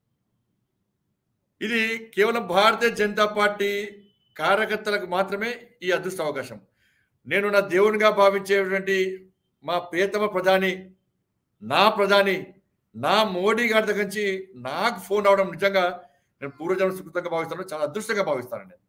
ఇది కేవలం భారతీయ జనతా పార్టీ కార్యకర్తలకు మాత్రమే ఈ అదృష్ట అవకాశం నేను నా దేవునిగా భావించేటువంటి మా ప్రియతమ ప్రధాని నా ప్రధాని నా మోడీ గారి దగ్గర నుంచి నాకు ఫోన్ రావడం నిజంగా నేను పూర్వజన్మ సుకృతంగా భావిస్తాను చాలా అదృష్టంగా భావిస్తాను నేను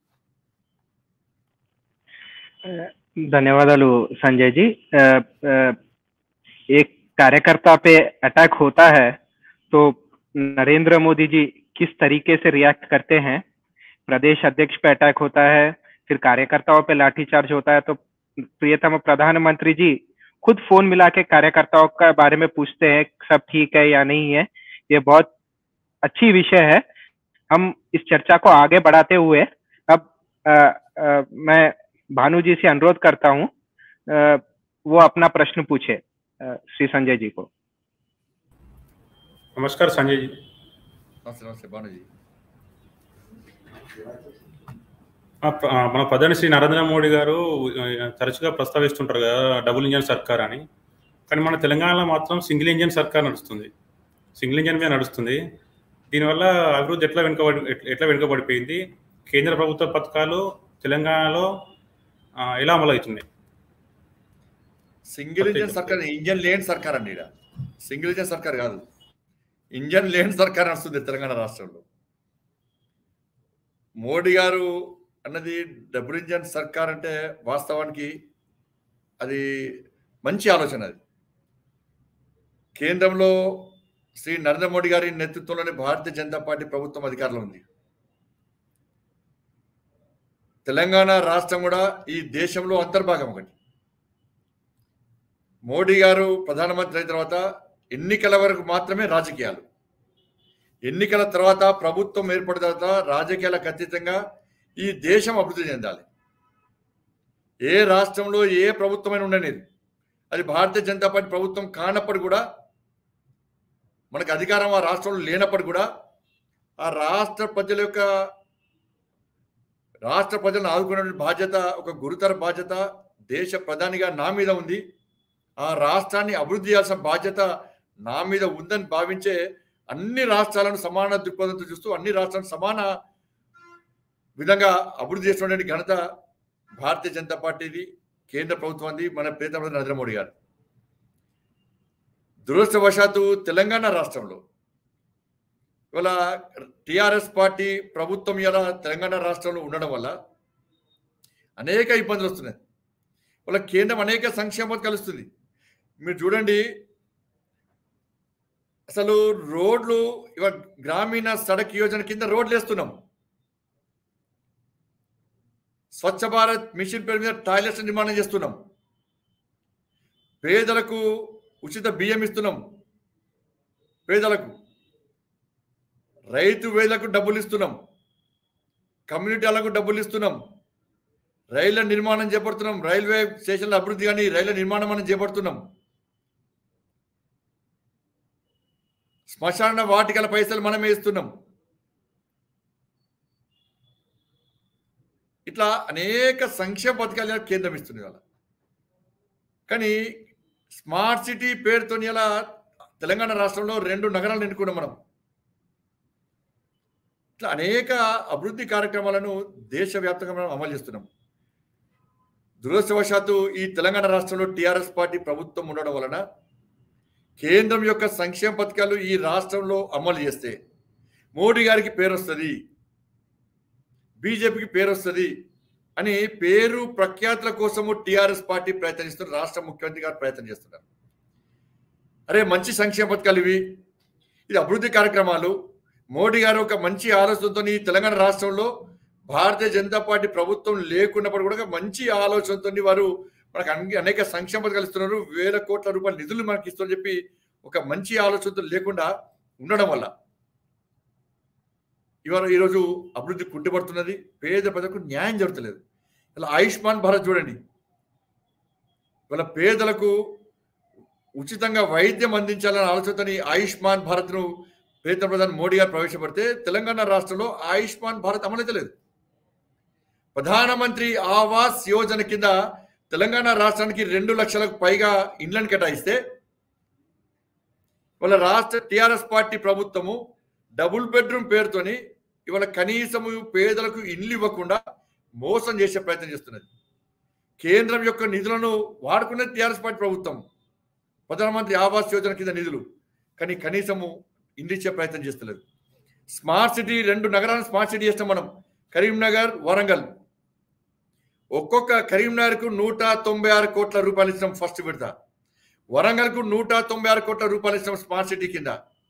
ధన్యవాదాలు సంజయ్ जी अ, अ, एक कार्यकर्ता पे अटैक होता है तो नरेंद्र मोदी जी किस तरीके से रिएक्ट करते हैं प्रदेश अध्यक्ष पे अटैक होता है फिर कार्यकर्ताओं पे लाठीचार्ज होता है तो प्रियतम प्रधानमंत्री जी खुद फोन मिला के कार्यकर्ताओं के बारे में पूछते हैं सब ठीक है या नहीं है ये बहुत अच्छी विषय है हम इस चर्चा को आगे बढ़ाते हुए अब अ, अ, मैं भानु जी से अनुरोध करता हूँ अ, वो अपना प्रश्न पूछे अ, श्री संजय जी को नमस्कार संजय जी నమస్తే నమస్తే భానుజీ ఆ, ప్ర- ఆ, మన ప్రధాని శ్రీ నరేంద్ర మోడీ గారు ఆ, తరచుగా ప్రస్తావిస్తుంటారు కదా డబుల్ ఇంజన్ సర్కార్ అని కానీ మన తెలంగాణలో మాత్రం సింగిల్ ఇంజన్ సర్కార్ నడుస్తుంది సింగిల్ ఇంజన్ మీద నడుస్తుంది దీనివల్ల అభివృద్ధి ఎట్లా వెనుకబడి ఎట్ల- ఎట్లా వెనుకబడిపోయింది కేంద్ర ప్రభుత్వ పథకాలు తెలంగాణలో ఆ, ఎలా అమలవుతున్నాయి సింగిల్ ఇంజన్ సర్కార్ ఇంజన్ లేని సర్కార్ అండి ఈడ సింగిల్ ఇంజన్ సర్కార్ కాదు ఇంజన్ లేని సర్కార్ నడుస్తుంది తెలంగాణ రాష్ట్రంలో మోడీ గారు అన్నది డబుల్ ఇంజన్ సర్కార్ అంటే వాస్తవానికి అది మంచి ఆలోచన అది కేంద్రంలో శ్రీ నరేంద్ర మోడీ గారి నేతృత్వంలోని భారతీయ జనతా పార్టీ ప్రభుత్వం అధికారంలో ఉంది తెలంగాణ రాష్ట్రం కూడా ఈ దేశంలో అంతర్భాగం ఒకటి మోడీ గారు ప్రధానమంత్రి అయిన తర్వాత ఎన్నికల వరకు మాత్రమే రాజకీయాలు ఎన్నికల తర్వాత ప్రభుత్వం ఏర్పడిన తర్వాత రాజకీయాలకు అతీతంగా ఈ దేశం అభివృద్ధి చెందాలి ఏ రాష్ట్రంలో ఏ ప్రభుత్వమైనా ఉండనేది అది భారతీయ జనతా పార్టీ ప్రభుత్వం కానప్పుడు కూడా మనకు అధికారం ఆ రాష్ట్రంలో లేనప్పుడు కూడా ఆ రాష్ట్ర ప్రజల యొక్క రాష్ట్ర ప్రజలను ఆదుకునే బాధ్యత ఒక గురుతర బాధ్యత దేశ ప్రధానిగా నా మీద ఉంది ఆ రాష్ట్రాన్ని అభివృద్ధి చేయాల్సిన బాధ్యత నా మీద ఉందని భావించే అన్ని రాష్ట్రాలను సమాన దృక్పథంతో చూస్తూ అన్ని రాష్ట్రాలను సమాన విధంగా అభివృద్ధి చేసినటువంటి ఘనత భారతీయ జనతా పార్టీది కేంద్ర ప్రభుత్వాన్ని మన ప్రీతం నరేంద్ర మోడీ గారు దురదృష్టవశాత్తు తెలంగాణ రాష్ట్రంలో ఇవాళ టిఆర్ఎస్ పార్టీ ప్రభుత్వం ఇలా తెలంగాణ రాష్ట్రంలో ఉండడం వల్ల అనేక ఇబ్బందులు వస్తున్నాయి వాళ్ళ కేంద్రం అనేక సంక్షేమ పథకాలు ఇస్తుంది మీరు చూడండి అసలు రోడ్లు ఇవాళ గ్రామీణ సడక్ యోజన కింద రోడ్లు వేస్తున్నాం స్వచ్ఛ భారత్ మిషన్ పేరు మీద టాయిలెట్స్ నిర్మాణం చేస్తున్నాం పేదలకు ఉచిత బియ్యం ఇస్తున్నాం పేదలకు రైతు వేలకు డబ్బులు ఇస్తున్నాం కమ్యూనిటీలకు డబ్బులు ఇస్తున్నాం రైళ్ల నిర్మాణం చేపడుతున్నాం రైల్వే స్టేషన్ల అభివృద్ధి కానీ రైళ్ల నిర్మాణం మనం చేపడుతున్నాం శ్మశాన వాటికల పైసలు మనమే ఇస్తున్నాం ఇట్లా అనేక సంక్షేమ పథకాలు కేంద్రం ఇస్తుంది ఇవాళ కానీ స్మార్ట్ సిటీ పేరుతో ఇలా తెలంగాణ రాష్ట్రంలో రెండు నగరాలు ఎన్నుకున్నాం మనం ఇట్లా అనేక అభివృద్ధి కార్యక్రమాలను దేశవ్యాప్తంగా మనం అమలు చేస్తున్నాం దురదృష్టవశాత్తు ఈ తెలంగాణ రాష్ట్రంలో టిఆర్ఎస్ పార్టీ ప్రభుత్వం ఉండడం వలన కేంద్రం యొక్క సంక్షేమ పథకాలు ఈ రాష్ట్రంలో అమలు చేస్తే మోడీ గారికి పేరు వస్తుంది బీజేపీకి పేరు వస్తుంది అని పేరు ప్రఖ్యాతుల కోసము టిఆర్ఎస్ పార్టీ ప్రయత్నిస్తున్నారు రాష్ట్ర ముఖ్యమంత్రి గారు ప్రయత్నం చేస్తున్నారు అరే మంచి సంక్షేమ పథకాలు ఇవి ఇది అభివృద్ధి కార్యక్రమాలు మోడీ గారు ఒక మంచి ఆలోచనతో ఈ తెలంగాణ రాష్ట్రంలో భారతీయ జనతా పార్టీ ప్రభుత్వం లేకున్నప్పుడు కూడా ఒక మంచి ఆలోచనతో వారు మనకు అన్ని అనేక సంక్షేమ పథకాలు ఇస్తున్నారు వేల కోట్ల రూపాయల నిధులు మనకి ఇస్తారని చెప్పి ఒక మంచి ఆలోచనతో లేకుండా ఉండడం వల్ల ఇవాళ ఈరోజు అభివృద్ధి కుంటుపడుతున్నది పేద ప్రజలకు న్యాయం జరుగుతలేదు ఇలా ఆయుష్మాన్ భారత్ చూడండి ఇవాళ పేదలకు ఉచితంగా వైద్యం అందించాలనే ఆలోచనతోని ఆయుష్మాన్ భారత్ను ప్రీతం ప్రధాని మోడీ గారు ప్రవేశపెడితే తెలంగాణ రాష్ట్రంలో ఆయుష్మాన్ భారత్ అమలైతలేదు ప్రధానమంత్రి ఆవాస్ యోజన కింద తెలంగాణ రాష్ట్రానికి రెండు లక్షలకు పైగా ఇండ్లను కేటాయిస్తే ఇవాళ రాష్ట్ర టిఆర్ఎస్ పార్టీ ప్రభుత్వము డబుల్ బెడ్రూమ్ పేరుతోని ఇవాళ కనీసము పేదలకు ఇండ్లు ఇవ్వకుండా మోసం చేసే ప్రయత్నం చేస్తున్నది కేంద్రం యొక్క నిధులను వాడుకున్నది టిఆర్ఎస్ పార్టీ ప్రభుత్వం ప్రధానమంత్రి ఆవాస్ యోజన కింద నిధులు కానీ కనీసము ఇండ్లు ఇచ్చే ప్రయత్నం చేస్తలేదు స్మార్ట్ సిటీ రెండు నగరాలను స్మార్ట్ సిటీ చేస్తాం మనం కరీంనగర్ వరంగల్ ఒక్కొక్క కరీంనగర్కు నూట తొంభై ఆరు కోట్ల రూపాయలు ఇచ్చినాం ఫస్ట్ విడత వరంగల్కు నూట తొంభై ఆరు కోట్ల రూపాయలు ఇచ్చినాం స్మార్ట్ సిటీ కింద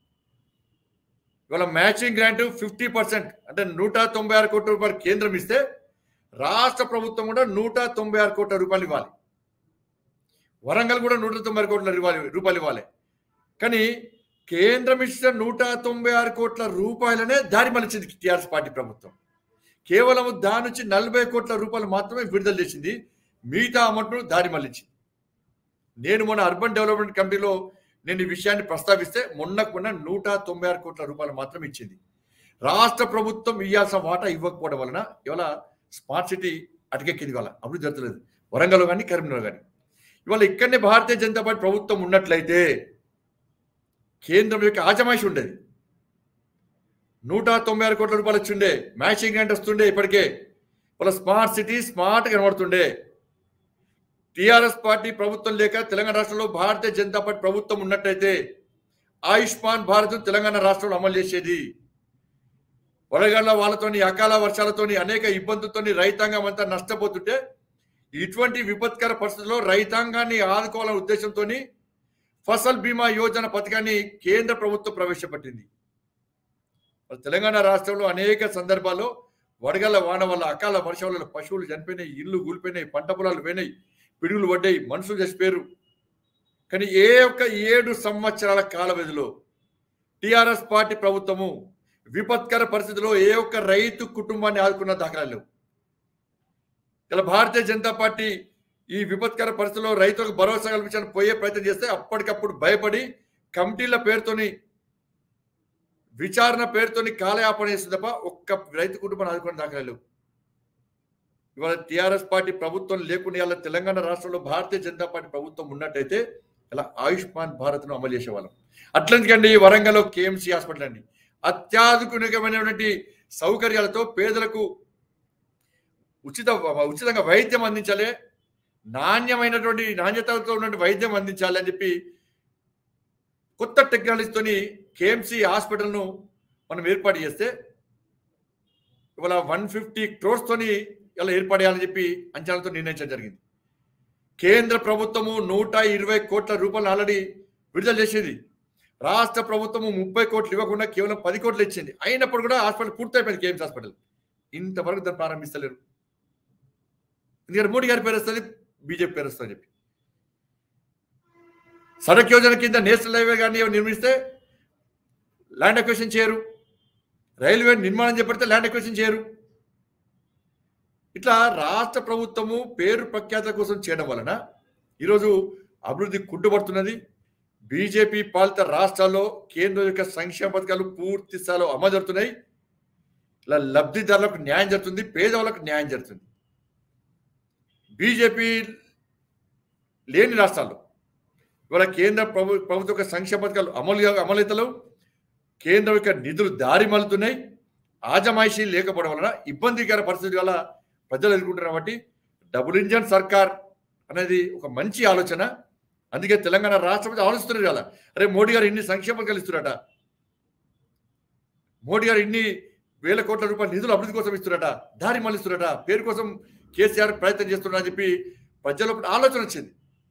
ఇవాళ మ్యాచింగ్ గ్రాంట్ ఫిఫ్టీ పర్సెంట్ అంటే నూట తొంభై ఆరు కోట్ల రూపాయలు కేంద్రం ఇస్తే రాష్ట్ర ప్రభుత్వం కూడా నూట తొంభై ఆరు కోట్ల రూపాయలు ఇవ్వాలి వరంగల్ కూడా నూట తొంభై ఆరు కోట్ల ఇవ్వాలి రూపాయలు ఇవ్వాలి కానీ కేంద్రం ఇచ్చిన నూట తొంభై ఆరు కోట్ల రూపాయలనే దారి మలిచింది టీఆర్ఎస్ పార్టీ ప్రభుత్వం కేవలం దాని నుంచి నలభై కోట్ల రూపాయలు మాత్రమే విడుదల చేసింది మిగతా అమౌంట్ను దారి మళ్లించింది నేను మొన్న అర్బన్ డెవలప్మెంట్ కమిటీలో నేను ఈ విషయాన్ని ప్రస్తావిస్తే మొన్నకు మొన్న నూట తొంభై ఆరు కోట్ల రూపాయలు మాత్రం ఇచ్చింది రాష్ట్ర ప్రభుత్వం ఇవ్వాల్సిన వాటా ఇవ్వకపోవడం వలన ఇవాళ స్మార్ట్ సిటీ అటకెక్కింది ఇవాళ అభివృద్ధి జరుగుతలేదు వరంగల్ కానీ కరీంనగర్ కానీ ఇవాళ ఇక్కడనే భారతీయ జనతా పార్టీ ప్రభుత్వం ఉన్నట్లయితే కేంద్రం యొక్క ఆజమాయిషి ఉండేది నూట తొంభై ఆరు కోట్ల రూపాయలు వచ్చిండే మ్యాచింగ్ గ్రాంట్ వస్తుండే ఇప్పటికే వాళ్ళ స్మార్ట్ సిటీ స్మార్ట్ కనబడుతుండే టిఆర్ఎస్ పార్టీ ప్రభుత్వం లేక తెలంగాణ రాష్ట్రంలో భారతీయ జనతా పార్టీ ప్రభుత్వం ఉన్నట్టయితే ఆయుష్మాన్ భారత్ తెలంగాణ రాష్ట్రంలో అమలు చేసేది వరగళ్ల వాళ్ళతోని అకాల వర్షాలతోని అనేక ఇబ్బందులతోని రైతాంగం అంతా నష్టపోతుంటే ఇటువంటి విపత్కర పరిస్థితుల్లో రైతాంగాన్ని ఆదుకోవాలనే ఉద్దేశంతో ఫసల్ బీమా యోజన పథకాన్ని కేంద్ర ప్రభుత్వం ప్రవేశపెట్టింది మరి తెలంగాణ రాష్ట్రంలో అనేక సందర్భాల్లో వడగళ్ల వాన వల్ల అకాల వర్షం వల్ల పశువులు చనిపోయినాయి ఇల్లు కూలిపోయినాయి పంట పొలాలు పోయినాయి పిడుగులు పడ్డాయి మనుషులు చచ్చిపోయారు కానీ ఏ ఒక్క ఏడు సంవత్సరాల కాల వ్యధిలో టిఆర్ఎస్ పార్టీ ప్రభుత్వము విపత్కర పరిస్థితిలో ఏ ఒక్క రైతు కుటుంబాన్ని ఆదుకున్న దాఖలాలు లేవు ఇలా భారతీయ జనతా పార్టీ ఈ విపత్కర పరిస్థితుల్లో రైతులకు భరోసా కల్పించడానికి పోయే ప్రయత్నం చేస్తే అప్పటికప్పుడు భయపడి కమిటీల పేరుతోని విచారణ పేరుతోని కాలయాపన చేస్తుంది తప్ప ఒక్క రైతు కుటుంబాన్ని ఆదుకునే దాఖలాలు లేవు ఇవాళ టిఆర్ఎస్ పార్టీ ప్రభుత్వం లేకుండా ఇలా తెలంగాణ రాష్ట్రంలో భారతీయ జనతా పార్టీ ప్రభుత్వం ఉన్నట్టయితే ఇలా ఆయుష్మాన్ భారత్ను అమలు చేసేవాళ్ళం అట్లెందుకండి వరంగల్లో కేఎంసీ హాస్పిటల్ అండి అత్యాధునికమైనటువంటి సౌకర్యాలతో పేదలకు ఉచిత ఉచితంగా వైద్యం అందించాలి నాణ్యమైనటువంటి నాణ్యతతో ఉన్నటువంటి వైద్యం అందించాలి అని చెప్పి కొత్త టెక్నాలజీతోని కేఎంసీ హాస్పిటల్ను మనం ఏర్పాటు చేస్తే ఇవాళ వన్ ఫిఫ్టీ క్రోర్స్తోని ఇలా ఏర్పాటు చేయాలని చెప్పి అంచనాలతో నిర్ణయించడం జరిగింది కేంద్ర ప్రభుత్వము నూట ఇరవై కోట్ల రూపాయలు ఆల్రెడీ విడుదల చేసేది రాష్ట్ర ప్రభుత్వము ముప్పై కోట్లు ఇవ్వకుండా కేవలం పది కోట్లు ఇచ్చింది అయినప్పుడు కూడా హాస్పిటల్ పూర్తయిపోయింది కేఎంసీ హాస్పిటల్ ఇంతవరకు దాన్ని ప్రారంభిస్తలేరు ఎందుకంటే మోడీ గారి పేరు వస్తుంది బీజేపీ పేరు వస్తుంది చెప్పి సడక్ యోజన కింద నేషనల్ హైవే కానీ నిర్మిస్తే ల్యాండ్ అక్వేషన్ చేయరు రైల్వే నిర్మాణం చేపడితే ల్యాండ్ అక్వేషన్ చేయరు ఇట్లా రాష్ట్ర ప్రభుత్వము పేరు ప్రఖ్యాత కోసం చేయడం వలన ఈరోజు అభివృద్ధి కుంటుపడుతున్నది బీజేపీ పాలిత రాష్ట్రాల్లో కేంద్రం యొక్క సంక్షేమ పథకాలు పూర్తి స్థాయిలో అమలు జరుగుతున్నాయి ఇలా లబ్ధిదారులకు న్యాయం జరుగుతుంది పేదవాళ్ళకు న్యాయం జరుగుతుంది బీజేపీ లేని రాష్ట్రాల్లో ఇవాళ కేంద్ర ప్రభు ప్రభుత్వ యొక్క సంక్షేమ పథకాలు అమలు అమలుతలు కేంద్రం యొక్క నిధులు దారి మలుతున్నాయి ఆజమాయిషీ లేకపోవడం వలన ఇబ్బందికర పరిస్థితి వల్ల ప్రజలు ఎదుర్కొంటున్నారు కాబట్టి డబుల్ ఇంజన్ సర్కార్ అనేది ఒక మంచి ఆలోచన అందుకే తెలంగాణ రాష్ట్రపతి ఆలోచిస్తున్నారు కదా అరే మోడీ గారు ఇన్ని సంక్షేమ పథకాలు ఇస్తున్నారట మోడీ గారు ఇన్ని వేల కోట్ల రూపాయల నిధులు అభివృద్ధి కోసం ఇస్తున్నారట దారి మళ్ళిస్తున్నారట పేరు కోసం కేసీఆర్ ప్రయత్నం చేస్తున్నారని అని చెప్పి ప్రజల ఆలోచన వచ్చింది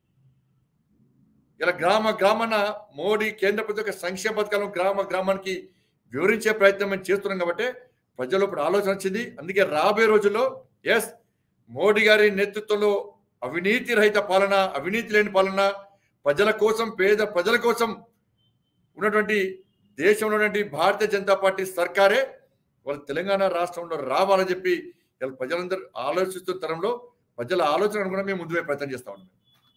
ఇలా గ్రామ గ్రామాన మోడీ కేంద్ర ప్రభుత్వ యొక్క సంక్షేమ పథకాలను గ్రామ గ్రామానికి వివరించే ప్రయత్నం మేము చేస్తున్నాం కాబట్టి ప్రజల్లో ఇప్పుడు ఆలోచన వచ్చింది అందుకే రాబోయే రోజుల్లో ఎస్ మోడీ గారి నేతృత్వంలో అవినీతి రహిత పాలన అవినీతి లేని పాలన ప్రజల కోసం పేద ప్రజల కోసం ఉన్నటువంటి దేశంలో ఉన్నటువంటి భారతీయ జనతా పార్టీ సర్కారే వాళ్ళ తెలంగాణ రాష్ట్రంలో రావాలని చెప్పి ఇలా ప్రజలందరూ ఆలోచిస్తున్న తరంలో ప్రజల ఆలోచన కూడా మేము ముందు ప్రయత్నం చేస్తా ఉన్నాం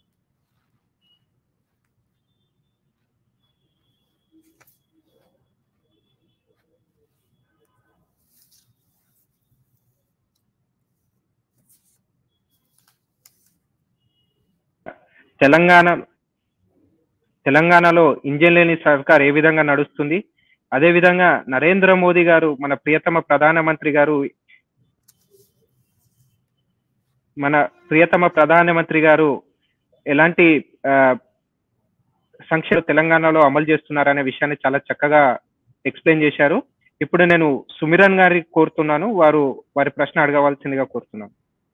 తెలంగాణ తెలంగాణలో ఇంజన్ లేని సర్కార్ ఏ విధంగా నడుస్తుంది అదే విధంగా నరేంద్ర మోదీ గారు మన ప్రియతమ ప్రధానమంత్రి గారు మన ప్రియతమ ప్రధానమంత్రి గారు ఎలాంటి ఆ, సంక్షేమ తెలంగాణలో అమలు చేస్తున్నారనే విషయాన్ని చాలా చక్కగా ఎక్స్ప్లెయిన్ చేశారు ఇప్పుడు నేను సుమిరన్ గారి కోరుతున్నాను వారు వారి ప్రశ్న అడగవలసిందిగా కోరుతున్నాను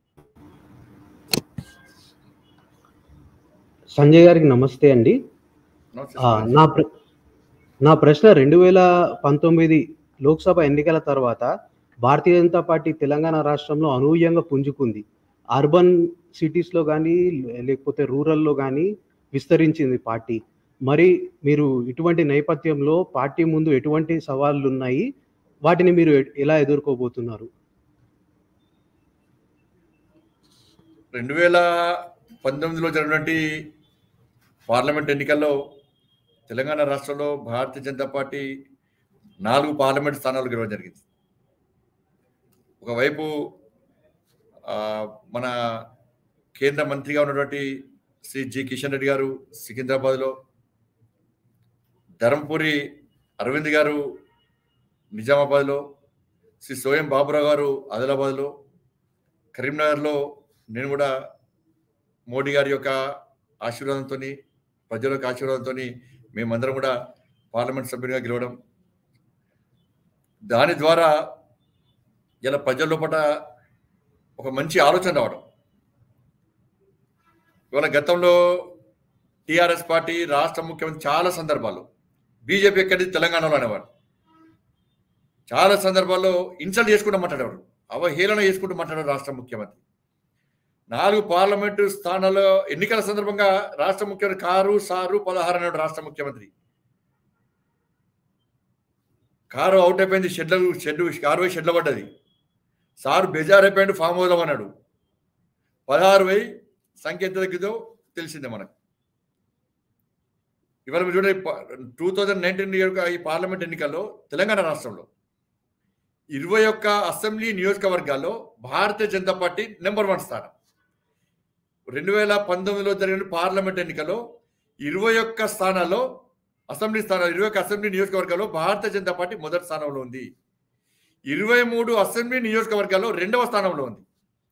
సంజయ్ గారికి నమస్తే అండి నమస్తే ఆ, సార్. నా ప్ర- నా ప్రశ్న రెండు వేల పంతొమ్మిది లోక్సభ ఎన్నికల తర్వాత భారతీయ జనతా పార్టీ తెలంగాణ రాష్ట్రంలో అనూహ్యంగా పుంజుకుంది అర్బన్ సిటీస్లో కానీ లేకపోతే రూరల్లో కానీ విస్తరించింది పార్టీ మరి మీరు ఇటువంటి నేపథ్యంలో పార్టీ ముందు ఎటువంటి సవాళ్లు ఉన్నాయి వాటిని మీరు ఎ- ఎలా ఎదుర్కోబోతున్నారు రెండు వేల పంతొమ్మిదిలో జరిగినటువంటి పార్లమెంట్ ఎన్నికల్లో తెలంగాణ రాష్ట్రంలో భారతీయ జనతా పార్టీ నాలుగు పార్లమెంట్ స్థానాలు గెలవడం జరిగింది ఒకవైపు ఆ, మన కేంద్ర మంత్రిగా ఉన్నటువంటి శ్రీ జి కిషన్ రెడ్డి గారు సికింద్రాబాద్లో ధర్మపురి అరవింద్ గారు నిజామాబాద్లో శ్రీ సోయం బాబురావు గారు ఆదిలాబాద్లో కరీంనగర్లో నేను కూడా మోడీ గారి యొక్క ఆశీర్వాదంతో ప్రజల యొక్క ఆశీర్వాదంతో మేమందరం కూడా పార్లమెంట్ సభ్యునిగా గెలవడం దాని ద్వారా ఇలా ప్రజల లోపల ఒక మంచి ఆలోచన రావడం ఇవాళ గతంలో టిఆర్ఎస్ పార్టీ రాష్ట్ర ముఖ్యమంత్రి చాలా సందర్భాల్లో బీజేపీ ఎక్కడి తెలంగాణలో అనేవాడు చాలా సందర్భాల్లో ఇన్సల్ట్ చేసుకుంటూ మాట్లాడేవాడు అవహేళన చేసుకుంటూ మాట్లాడారు రాష్ట్ర ముఖ్యమంత్రి నాలుగు పార్లమెంటు స్థానాల్లో ఎన్నికల సందర్భంగా రాష్ట్ర ముఖ్యమంత్రి కారు సారు పదహారు అన్నాడు రాష్ట్ర ముఖ్యమంత్రి కారు అవుట్ అయిపోయింది షెడ్ల షెడ్ కారు పోయి షెడ్ల పడ్డది సార్ బెజార్ అయిపోయింది ఫామ్ హౌస్ అన్నాడు పదహారు వెయ్యి సంఖ్య ఎంత తగ్గిందో తెలిసిందే మనకు ఇవాళ మీరు చూడండి టూ థౌజండ్ నైన్టీన్ ఈ పార్లమెంట్ ఎన్నికల్లో తెలంగాణ రాష్ట్రంలో ఇరవై ఒక్క అసెంబ్లీ నియోజకవర్గాల్లో Bharatiya Janata party number one స్థానం రెండు వేల పంతొమ్మిదిలో జరిగిన పార్లమెంట్ ఎన్నికల్లో ఇరవై ఒక్క స్థానాల్లో అసెంబ్లీ స్థానాలు ఇరవై ఒక్క అసెంబ్లీ నియోజకవర్గాల్లో భారతీయ జనతా పార్టీ మొదటి స్థానంలో ఉంది ఇరవై మూడు అసెంబ్లీ నియోజకవర్గాల్లో రెండవ స్థానంలో ఉంది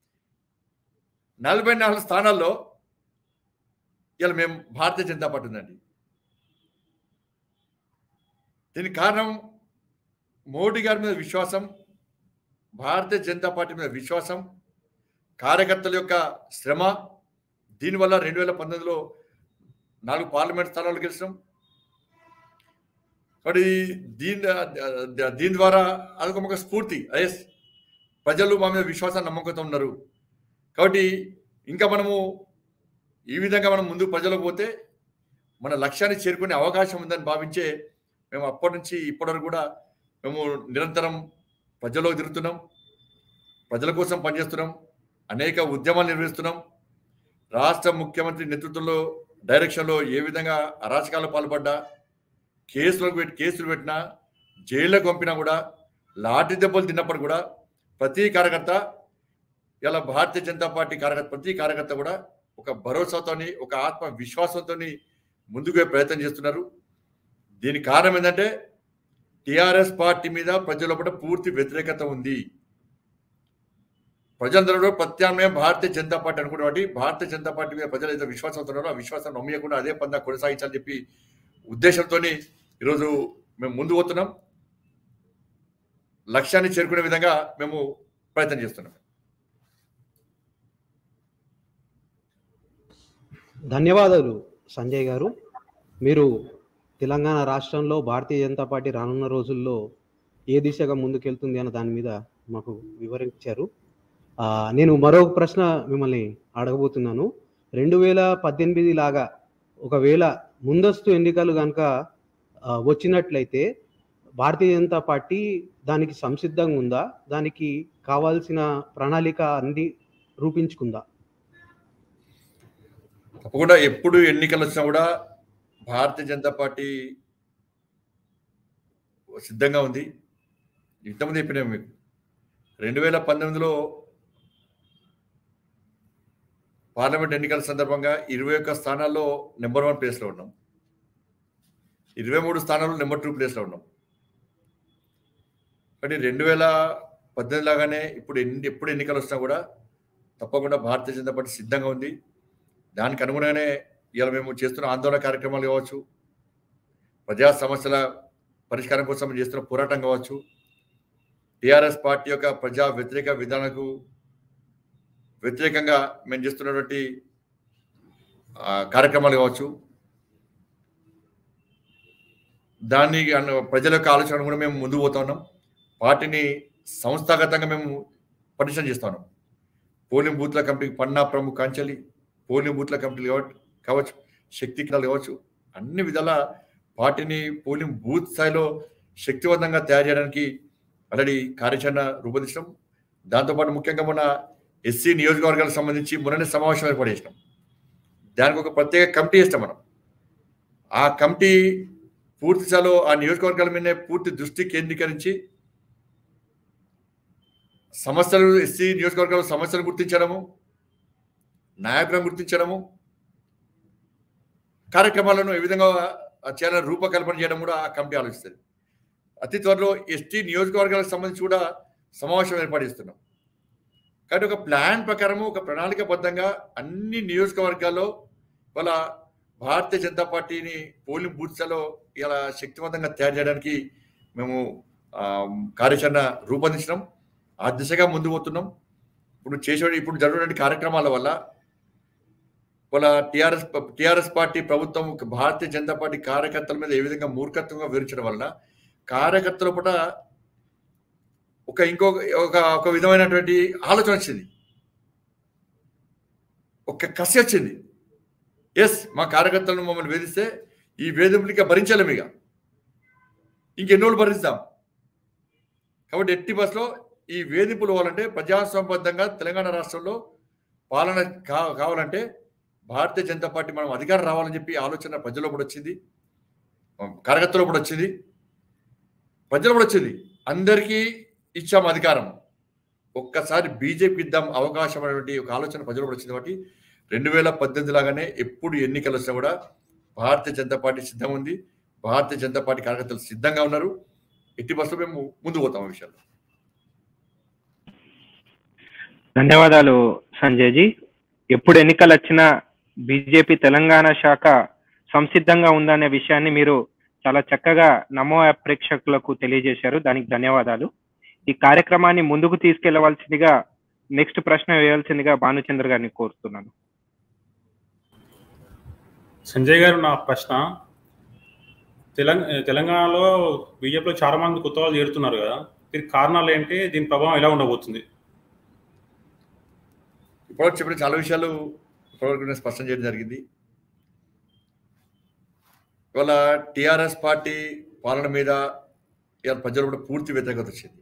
నలభై నాలుగు స్థానాల్లో ఇలా మేము భారతీయ జనతా పార్టీ ఉందండి దీనికి కారణం మోడీ గారి మీద విశ్వాసం భారతీయ జనతా పార్టీ మీద విశ్వాసం కార్యకర్తల యొక్క శ్రమ దీనివల్ల రెండు వేల పంతొమ్మిదిలో నాలుగు పార్లమెంట్ స్థానాలు గెలిచినాం కాబట్టి దీని దీని ద్వారా అదొక ఒక స్ఫూర్తి ఎస్ ప్రజలు మా మీద విశ్వాసాన్ని నమ్మకంతో ఉన్నారు కాబట్టి ఇంకా మనము ఈ విధంగా మనం ముందు ప్రజలకు పోతే మన లక్ష్యాన్ని చేరుకునే అవకాశం ఉందని భావించే మేము అప్పటి నుంచి ఇప్పటి వరకు కూడా మేము నిరంతరం ప్రజల్లోకి తిరుగుతున్నాం ప్రజల కోసం పనిచేస్తున్నాం అనేక ఉద్యమాలు నిర్వహిస్తున్నాం రాష్ట్ర ముఖ్యమంత్రి నేతృత్వంలో డైరెక్షన్లో ఏ విధంగా అరాచకాలు పాల్పడ్డా కేసులకు పెట్టి కేసులు పెట్టినా జైళ్ళకు పంపినా కూడా లాఠీ దెబ్బలు తిన్నప్పుడు కూడా ప్రతి కార్యకర్త ఇలా భారతీయ జనతా పార్టీ కార్యకర్త ప్రతి కార్యకర్త కూడా ఒక భరోసాతోని ఒక ఆత్మ విశ్వాసంతో ముందుకు ప్రయత్నం చేస్తున్నారు దీనికి కారణం ఏంటంటే టిఆర్ఎస్ పార్టీ మీద ప్రజల పట్ల పూర్తి వ్యతిరేకత ఉంది ప్రజలందరూ ప్రత్యామ్నాయం భారతీయ జనతా పార్టీ అనుకున్న వాటి భారతీయ జనతా పార్టీ మీద ప్రజలు ఏదో విశ్వాసం ఉన్నారో ఆ విశ్వాసం నమ్మయకుండా అదే పందా కొనసాగించాలని చెప్పి ఉద్దేశంతో ఈరోజు మేము ముందు పోతున్నాం లక్ష్యాన్ని చేరుకునే విధంగా మేము ప్రయత్నం చేస్తున్నాం ధన్యవాదాలు సంజయ్ గారు మీరు తెలంగాణ రాష్ట్రంలో భారతీయ జనతా పార్టీ రానున్న రోజుల్లో ఏ దిశగా ముందుకెళ్తుంది అన్న దాని మీద మాకు వివరించారు ఆ, నేను మరో ప్రశ్న మిమ్మల్ని అడగబోతున్నాను రెండు వేల పద్దెనిమిది లాగా ఒకవేళ ముందస్తు ఎన్నికలు కనుక వచ్చినట్లయితే భారతీయ జనతా పార్టీ దానికి సంసిద్ధంగా ఉందా దానికి కావాల్సిన ప్రణాళిక అన్ని రూపించుకుందా తప్పకుండా ఎప్పుడు ఎన్నికలు వచ్చినా కూడా భారతీయ జనతా పార్టీ సిద్ధంగా ఉంది ఇంతమంది చెప్పినాము మీకు రెండు వేల పంతొమ్మిదిలో పార్లమెంట్ ఎన్నికల సందర్భంగా ఇరవై ఒక్క స్థానాల్లో నెంబర్ వన్ ప్లేస్లో ఉన్నాం ఇరవై మూడు స్థానాల్లో నెంబర్ టూ ప్లేస్లో ఉన్నాం కానీ రెండు వేల పద్దెనిమిది లాగానే ఇప్పుడు ఎన్ని ఎప్పుడు ఎన్నికలు వచ్చినా కూడా తప్పకుండా భారతీయ జనతా పార్టీ సిద్ధంగా ఉంది దానికి అనుగుణంగానే ఇలా మేము చేస్తున్న ఆందోళన కార్యక్రమాలు కావచ్చు ప్రజా సమస్యల పరిష్కారం కోసం మేము చేస్తున్న పోరాటం కావచ్చు టిఆర్ఎస్ పార్టీ యొక్క ప్రజా వ్యతిరేక విధానకు వ్యతిరేకంగా మేము చేస్తున్నటువంటి ఆ, కార్యక్రమాలు కావచ్చు దాన్ని అను- ప్రజల యొక్క ఆలోచన కూడా మేము ముందుకు పోతా ఉన్నాం పార్టీని సంస్థాగతంగా మేము పటిష్టం చేస్తా ఉన్నాం పోలింగ్ బూత్ల కమిటీకి పన్నా ప్రముఖ కంచెలి పోలింగ్ బూత్ల కమిటీలు కావచ్చు కావచ్చు శక్తి కేంద్రాలు కావచ్చు అన్ని విధాల పార్టీని పోలింగ్ బూత్ స్థాయిలో శక్తివంతంగా తయారు చేయడానికి ఆల్రెడీ కార్యాచరణ రూపొందించడం దాంతోపాటు ముఖ్యంగా మొన్న ఎస్సీ నియోజకవర్గాలకు సంబంధించి మొన్ననే సమావేశం ఏర్పాటు చేసినాం దానికి ఒక ప్రత్యేక కమిటీ ఇస్తాం మనం ఆ కమిటీ పూర్తి స్థాయిలో ఆ నియోజకవర్గాల మీదనే పూర్తి దృష్టి కేంద్రీకరించి సమస్యలు ఎస్సీ నియోజకవర్గాల సమస్యలు గుర్తించడము నాయకులను గుర్తించడము కార్యక్రమాలను ఏ విధంగా చేయాలని రూపకల్పన చేయడం కూడా ఆ కమిటీ ఆలోచిస్తుంది అతి త్వరలో ఎస్టీ నియోజకవర్గాలకు సంబంధించి కూడా సమావేశం ఏర్పాటు చేస్తున్నాం కాబట్టి ఒక ప్లాన్ ప్రకారము ఒక ప్రణాళికబద్ధంగా అన్ని నియోజకవర్గాల్లో వాళ్ళ భారతీయ జనతా పార్టీని పోలింగ్ బూత్స్లలో ఇలా శక్తివంతంగా తయారు చేయడానికి మేము ఆ, కార్యాచరణ రూపొందించినాం ఆ దిశగా ముందు పోతున్నాం ఇప్పుడు చేసే ఇప్పుడు జరుగుతున్న కార్యక్రమాల వల్ల వాళ్ళ టిఆర్ఎస్ టిఆర్ఎస్ పార్టీ ప్రభుత్వం భారతీయ జనతా పార్టీ కార్యకర్తల మీద ఏ విధంగా మూర్ఖత్వంగా వివరించడం వలన కార్యకర్తల పూట ఒక ఇంకొక ఒక ఒక విధమైనటువంటి ఆలోచన వచ్చింది ఒక కసి వచ్చింది ఎస్ మా కార్యకర్తలను మమ్మల్ని వేధిస్తే ఈ వేధింపులు ఇక భరించలేము ఇక ఇంకెన్ని రోజులు భరిస్తాం కాబట్టి ఎట్టి బస్సులో ఈ వేధింపులు పోవాలంటే ప్రజాస్వామ్యబద్ధంగా తెలంగాణ రాష్ట్రంలో పాలన కా కావాలంటే భారతీయ జనతా పార్టీ మనం అధికారం రావాలని చెప్పి ఆలోచన ప్రజల్లో కూడా వచ్చింది కార్యకర్తలో కూడా వచ్చింది ప్రజలు కూడా వచ్చింది అందరికీ ఇచ్చాము అధికారం ఒక్కసారి బీజేపీ ఇద్దాం అవకాశం అనేటువంటి ఒక ఆలోచన ప్రజలు కూడా వచ్చింది కాబట్టి రెండు వేల పద్దెనిమిది లాగానే ఎప్పుడు ఎన్నికలు వచ్చినా కూడా భారతీయ జనతా పార్టీ సిద్ధంగా ఉంది భారతీయ జనతా పార్టీ కార్యకర్తలు సిద్ధంగా ఉన్నారు ఎట్టి బస్సులో మేము ముందు పోతాం ఆ విషయాల్లో ధన్యవాదాలు సంజయ్ జీ ఎప్పుడు ఎన్నికలు వచ్చినా బీజేపీ తెలంగాణ శాఖ సంసిద్ధంగా ఉందనే విషయాన్ని మీరు చాలా చక్కగా నమో యాప్ ప్రేక్షకులకు తెలియజేశారు దానికి ధన్యవాదాలు ఈ కార్యక్రమాన్ని ముందుకు తీసుకెళ్లవలసిందిగా నెక్స్ట్ ప్రశ్న వేయాల్సిందిగా భానుచంద్ర గారిని కోరుతున్నాను సంజయ్ గారు నా ప్రశ్న తెలంగ తెలంగాణలో బీజేపీలో చాలా మంది కొత్త వాళ్ళు చేరుతున్నారు కదా దీనికి కారణాలు ఏంటి దీని ప్రభావం ఎలా ఉండబోతుంది ఇప్పటివరకు చెప్పిన చాలా విషయాలు ఇప్పటివరకు నేను స్పష్టం చేయడం జరిగింది ఇవాళ టిఆర్ఎస్ పార్టీ పాలన మీద ఇవాళ ప్రజలు కూడా పూర్తి వ్యతిరేకత వచ్చింది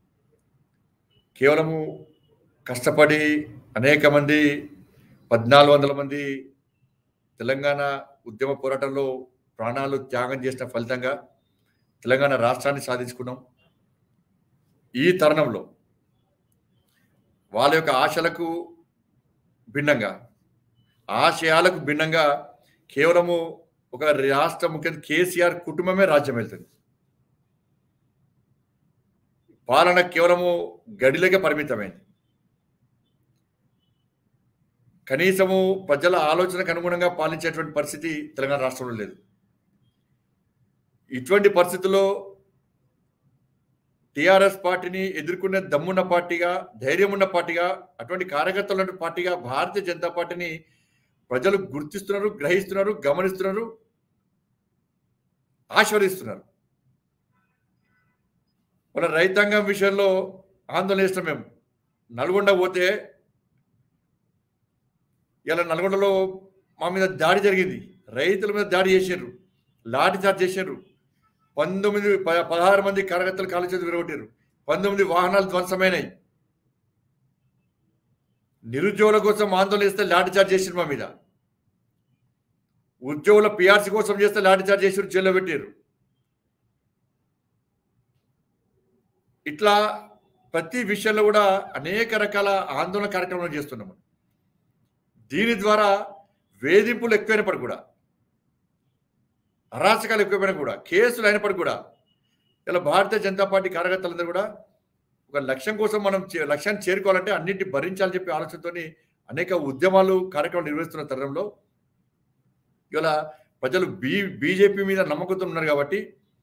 కేవలము కష్టపడి అనేక మంది పద్నాలుగు వందల మంది తెలంగాణ ఉద్యమ పోరాటంలో ప్రాణాలు త్యాగం చేసిన ఫలితంగా తెలంగాణ రాష్ట్రాన్ని సాధించుకున్నాం ఈ తరుణంలో వాళ్ళ యొక్క ఆశలకు భిన్నంగా ఆశయాలకు భిన్నంగా కేవలము ఒక రాష్ట్ర ముఖ్యమంత్రి కేసీఆర్ కుటుంబమే రాజ్యం వెళ్తుంది పాలన కేవలము గడిలకే పరిమితమైంది కనీసము ప్రజల ఆలోచనకు అనుగుణంగా పాలించేటువంటి పరిస్థితి తెలంగాణ రాష్ట్రంలో లేదు ఇటువంటి పరిస్థితుల్లో టిఆర్ఎస్ పార్టీని ఎదుర్కొనే దమ్మున్న పార్టీగా ధైర్యం ఉన్న పార్టీగా అటువంటి కార్యకర్తలు ఉన్న పార్టీగా భారతీయ జనతా పార్టీని ప్రజలు గుర్తిస్తున్నారు గ్రహిస్తున్నారు గమనిస్తున్నారు ఆశీర్వదిస్తున్నారు మన రైతాంగం విషయంలో ఆందోళన చేస్తాం మేము నల్గొండ పోతే ఇలా నల్గొండలో మా మీద దాడి జరిగింది రైతుల మీద దాడి చేశారు లాఠీ చార్జ్ చేశారు పంతొమ్మిది ప- పదహారు మంది కార్యకర్తలు కాలు చేతులు విరగొట్టారు పంతొమ్మిది వాహనాలు ధ్వంసమైనాయి నిరుద్యోగుల కోసం ఆందోళన చేస్తే లాఠీ చార్జ్ చేసారు మా మీద ఉద్యోగుల పిఆర్సీ కోసం చేస్తే లాఠీ చార్జ్ చేసారు జైల్లో పెట్టారు ఇట్లా ప్రతి విషయంలో కూడా అనేక రకాల ఆందోళన కార్యక్రమాలు చేస్తున్నాము దీని ద్వారా వేధింపులు ఎక్కువైనప్పటికీ కూడా అరాచకాలు ఎక్కువైనా కూడా కేసులు అయినప్పటికీ కూడా ఇలా భారతీయ జనతా పార్టీ కార్యకర్తలందరూ కూడా ఒక లక్ష్యం కోసం మనం చే- లక్ష్యాన్ని చేరుకోవాలంటే అన్నింటి భరించాలని చెప్పి ఆలోచనతో అనేక ఉద్యమాలు కార్యక్రమాలు నిర్వహిస్తున్న తరుణంలో ఇలా ప్రజలు బీ బీజేపీ మీద నమ్మకంతో ఉన్నారు కాబట్టి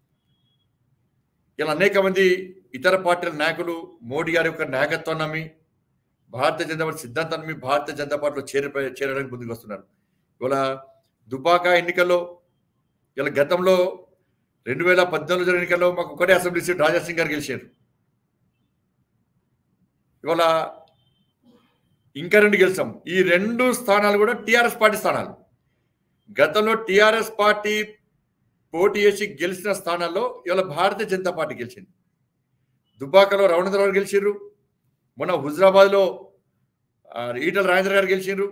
ఇలా అనేక మంది ఇతర పార్టీల నాయకులు మోడీ గారి యొక్క నాయకత్వాన్ని నమ్మి భారతీయ జనతా పార్టీ సిద్ధాంతాన్ని నమ్మి భారతీయ జనతా పార్టీలో చేరి చేరడానికి ముందుకు వస్తున్నారు ఇవాళ దుబాకా ఎన్నికల్లో ఇలా గతంలో రెండు వేల పద్నాలుగు జరిగిన ఎన్నికల్లో మాకు ఒకటే అసెంబ్లీ సీట్ రాజా సింగ్ గారు గెలిచారు ఇవాళ ఇంకా రెండు గెలిచాం ఈ రెండు స్థానాలు కూడా టిఆర్ఎస్ పార్టీ స్థానాలు గతంలో టిఆర్ఎస్ పార్టీ పోటీ చేసి గెలిచిన స్థానాల్లో ఇవాళ భారతీయ జనతా పార్టీ గెలిచింది దుబ్బాకలో రవణేంద్రరావు గెలిచిర్రు మొన్న హుజరాబాద్లో ఆ, ఈటల రాజేంద్ర గారు గెలిచిండ్రు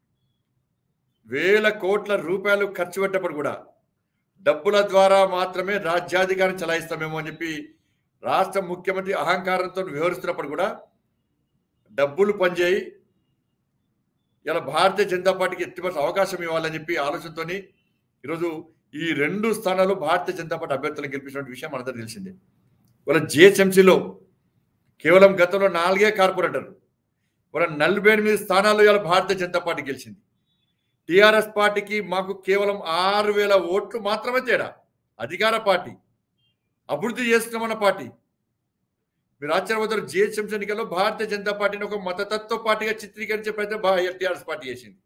వేల కోట్ల రూపాయలు ఖర్చు పెట్టినప్పుడు కూడా డబ్బుల ద్వారా మాత్రమే రాజ్యాధికారం చలాయిస్తామేమో అని చెప్పి రాష్ట్ర ముఖ్యమంత్రి అహంకారంతో వ్యవహరిస్తున్నప్పుడు కూడా డబ్బులు పనిచేయి ఇలా భారతీయ జనతా పార్టీకి ఎత్తిపడి అవకాశం ఇవ్వాలని చెప్పి ఆలోచనతోని ఈరోజు ఈ రెండు స్థానాలు భారతీయ జనతా పార్టీ అభ్యర్థులను గెలిపించిన విషయం మనందరూ తెలిసిందే ఇవాళ జిహెచ్ఎంసీలో కేవలం గతంలో నాలుగే కార్పొరేటర్ ఇవాళ నలభై ఎనిమిది స్థానాలు ఇవాళ భారతీయ జనతా పార్టీ గెలిచింది టిఆర్ఎస్ పార్టీకి మాకు కేవలం ఆరు వేల ఓట్లు మాత్రమే తేడా అధికార పార్టీ అభివృద్ధి చేస్తున్నామన్న పార్టీ మీరు ఆశ్చర్యపోతారు జిహెచ్ఎంసీ ఎన్నికల్లో భారతీయ జనతా పార్టీని ఒక మతతత్వ పార్టీగా చిత్రీకరించే ప్రయత్నం టిఆర్ఎస్ పార్టీ చేసింది